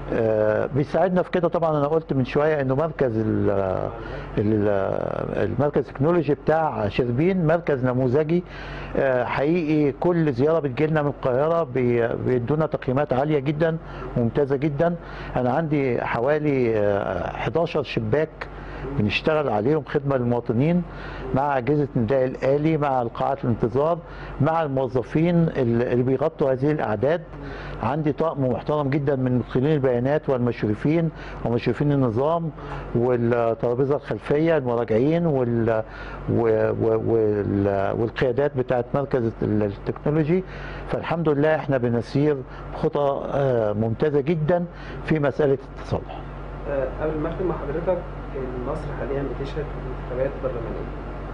آه، بيساعدنا في كده طبعا انا قلت من شويه انه مركز ال ال المركز التكنولوجي بتاع شربين مركز نموذجي آه، حقيقي كل زياره بتجيلنا من القاهره بي- بيدونا تقييمات عاليه جدا ممتازه جدا انا عندي حوالي آه، 11 شباك بنشتغل عليهم خدمه للمواطنين مع اجهزه النداء الالي مع قاعات الانتظار مع الموظفين اللي اللي بيغطوا هذه الاعداد عندي طقم محترم جدا من مدخلين البيانات والمشرفين ومشرفين النظام والترابيزه الخلفيه المراجعين وال و- و- وال- والقيادات بتاعت مركز التكنولوجي فالحمد لله احنا بنسير خطى آه، ممتازه جدا في مساله التصلح آه، قبل ما اختم مع حضرتك إن مصر حاليا بتشهد انتخابات برلمانيه.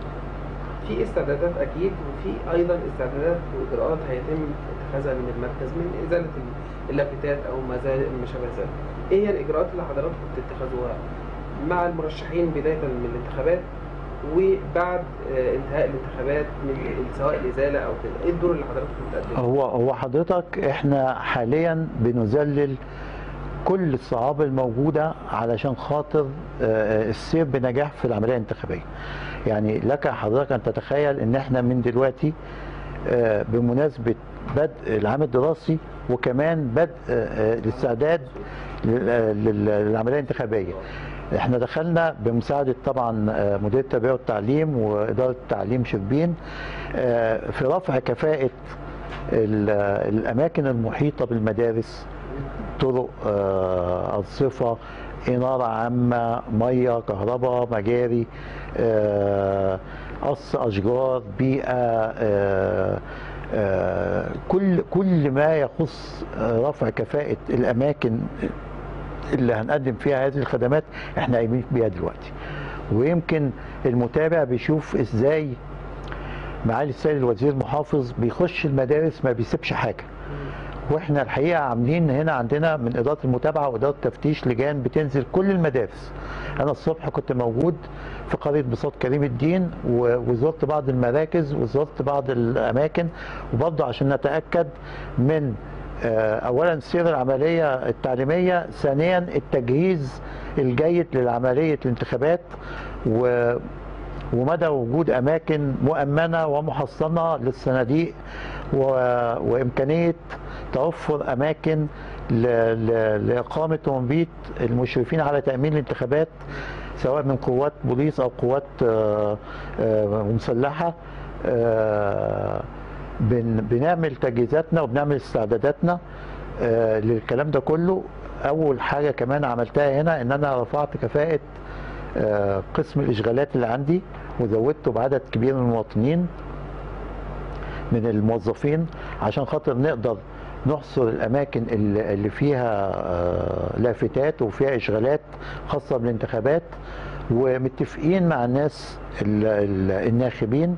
في استعدادات اكيد وفي ايضا استعدادات واجراءات هيتم اتخاذها من المركز من ازاله ال- اللافتات او ما زال- ما شابه ذلك. ايه هي الاجراءات اللي حضراتكم بتتخذوها مع المرشحين بدايه من الانتخابات وبعد آه، انتهاء الانتخابات من سواء الازاله او كده، ايه الدور اللي حضراتكم بتقدمه؟ هو هو حضرتك احنا حاليا بنذلل كل الصعاب الموجوده علشان خاطر آه، السير بنجاح في العمليه الانتخابيه. يعني لك حضرتك ان تتخيل ان احنا من دلوقتي آه، بمناسبه بدء العام الدراسي وكمان بدء آه، آه، الاستعداد لل- لل- للعمليه الانتخابيه. احنا دخلنا بمساعده طبعا آه، مدير التربيه والتعليم واداره التعليم شربين آه، في رفع كفاءه ال- الاماكن المحيطه بالمدارس طرق آه، ارصفه اناره عامه ميه كهرباء مجاري آه، قص اشجار بيئه آه، آه، كل كل ما يخص آه، رفع كفاءه الاماكن اللي هنقدم فيها هذه الخدمات احنا قايمين بيها دلوقتي ويمكن المتابع بيشوف ازاي معالي السيد الوزير المحافظ بيخش المدارس ما بيسيبش حاجه واحنا الحقيقه عاملين هنا عندنا من اداره المتابعه واداره التفتيش لجان بتنزل كل المدارس انا الصبح كنت موجود في قريه بساط كريم الدين و- وزرت بعض المراكز وزرت بعض الاماكن وبرضه عشان نتاكد من آه، اولا سير العمليه التعليميه ثانيا التجهيز الجيد للعمليه الانتخابات و ومدى وجود اماكن مؤمنه ومحصنه للصناديق و... وامكانيه توفر اماكن ل... ل... لاقامه ومبيت المشرفين على تامين الانتخابات سواء من قوات بوليس او قوات آه، آه، مسلحه آه، بن... بنعمل تجهيزاتنا وبنعمل استعداداتنا آه، للكلام ده كله اول حاجه كمان عملتها هنا ان انا رفعت كفاءه آه، قسم الاشغالات اللي عندي وزودته بعدد كبير من المواطنين من الموظفين عشان خاطر نقدر نحصر الاماكن اللي اللي فيها آه، لافتات وفيها اشغالات خاصه بالانتخابات ومتفقين مع الناس ال- ال- الناخبين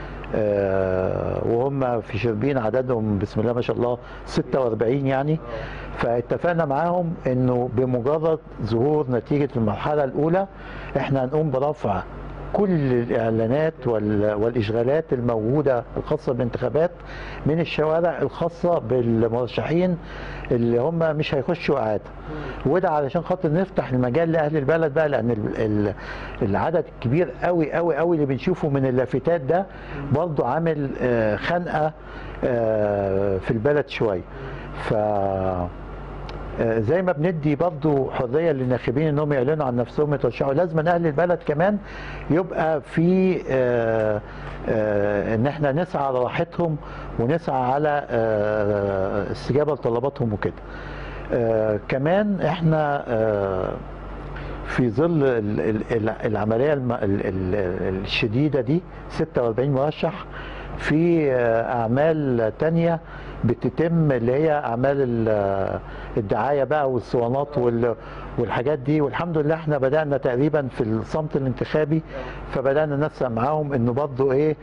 آه، وهم في شربين عددهم بسم الله ما شاء الله 46 يعني فاتفقنا معاهم انه بمجرد ظهور نتيجه المرحله الاولى احنا هنقوم برفع كل الاعلانات وال- والاشغالات الموجوده الخاصه بالانتخابات من الشوارع الخاصه بالمرشحين اللي هم مش هيخشوا اعاده وده علشان خاطر نفتح المجال لاهل البلد بقى لان ال- ال- العدد الكبير قوي قوي قوي اللي بنشوفه من اللافتات ده برضه عامل آه، خنقه آه، في البلد شويه ف آه، زي ما بندي برضو حريه للناخبين انهم يعلنوا عن نفسهم يترشحوا لازم اهل البلد كمان يبقى في آه، آه، ان احنا نسعى لراحتهم ونسعى على آه، استجابه لطلباتهم وكده آه، كمان احنا آه، في ظل ال- ال- ال- العمليه الم- ال- ال- الشديده دي 46 مرشح في آه، اعمال تانية بتتم اللي هي اعمال ال- الدعايه بقى والصوانات وال- والحاجات دي والحمد لله احنا بدانا تقريبا في الصمت الانتخابي فبدانا نسق معاهم انه برضه ايه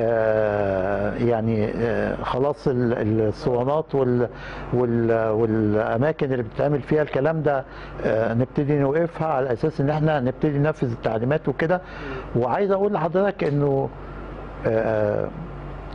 آه يعني آه خلاص ال- الصوانات وال وال والاماكن اللي بتتعمل فيها الكلام ده آه نبتدي نوقفها على اساس ان احنا نبتدي ننفذ التعليمات وكده وعايز اقول لحضرتك انه آه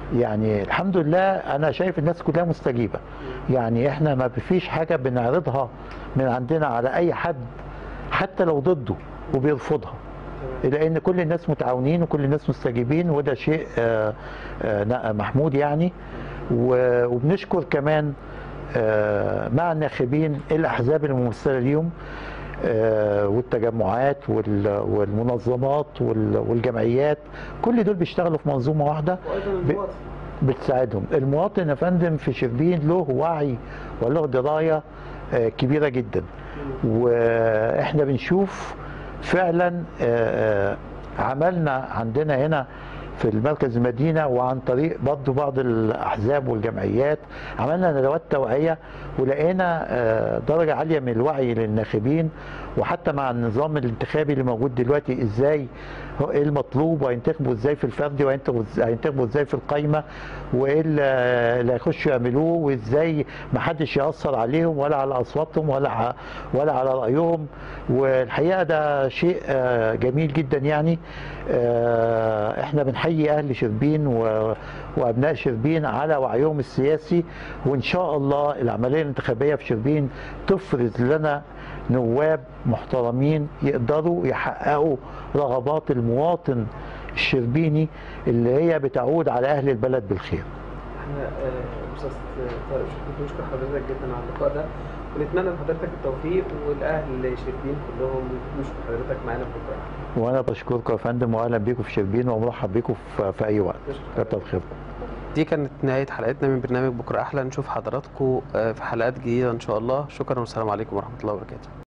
يعني الحمد لله انا شايف الناس كلها مستجيبه يعني احنا ما فيش حاجه بنعرضها من عندنا على اي حد حتى لو ضده وبيرفضها لان كل الناس متعاونين وكل الناس مستجيبين وده شيء آه، آه، محمود يعني و- وبنشكر كمان آه، مع الناخبين الاحزاب الممثله ليهم آه، والتجمعات وال- والمنظمات وال- والجمعيات كل دول بيشتغلوا في منظومه واحده وايضا ب- المواطن بتساعدهم المواطن يا فندم في شربين له وعي وله درايه آه، كبيره جدا واحنا بنشوف فعلا آه، آه، عملنا عندنا هنا في المركز المدينه وعن طريق برضه بعض الاحزاب والجمعيات عملنا ندوات توعيه ولقينا آه، درجه عاليه من الوعي للناخبين وحتى مع النظام الانتخابي اللي موجود دلوقتي ازاي هو ايه المطلوب وهينتخبوا ازاي في الفردي وهينتخبوا إز- هينتخبوا ازاي في القايمه وايه اللي اللي هيخشوا يعملوه وازاي ما حدش ياثر عليهم ولا على اصواتهم ولا ع- ولا على رايهم والحقيقه ده شيء آه، جميل جدا يعني آه، احنا بنحيي اهل شربين و- وابناء شربين على وعيهم السياسي وان شاء الله العمليه الانتخابيه في شربين تفرز لنا نواب محترمين يقدروا يحققوا رغبات المواطن الشربيني اللي هي بتعود على اهل البلد بالخير احنا آه، استاذ طارق شكرا بنشكر حضرتك جدا على اللقاء ده ونتمنى لحضرتك التوفيق والاهل شربين كلهم نشكر حضرتك معانا في بكره وانا بشكركم يا فندم واهلا بيكم في شربين ومرحب بيكم في, في اي وقت كتر خيركم دي كانت نهايه حلقتنا من برنامج بكره احلى نشوف حضراتكم آه، في حلقات جديده ان شاء الله شكرا والسلام عليكم ورحمه الله وبركاته